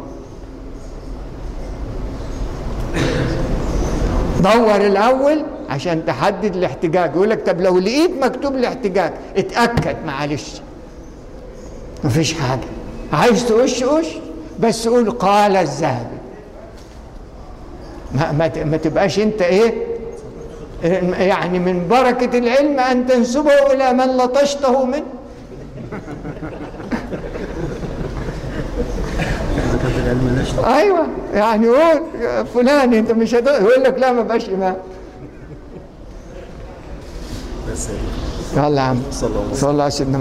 Speaker 1: دور الاول عشان تحدد الاحتجاج يقول لك طب لو لقيت مكتوب الاحتجاج اتاكد معلش مفيش حاجه عايز تقش قش بس قول قال الذهبي ما, ما, ت- ما تبقاش انت ايه يعني من بركة العلم أن تنسبه إلى من لطشته منه
Speaker 2: زكاة العلم نشط
Speaker 1: أيوة يعني قول فلان أنت مش هتقول يقول لك لا ما بقاش إمام
Speaker 2: بس
Speaker 1: يلا يا عم
Speaker 2: صلى الله عليه وسلم
Speaker 1: صلى الله على سيدنا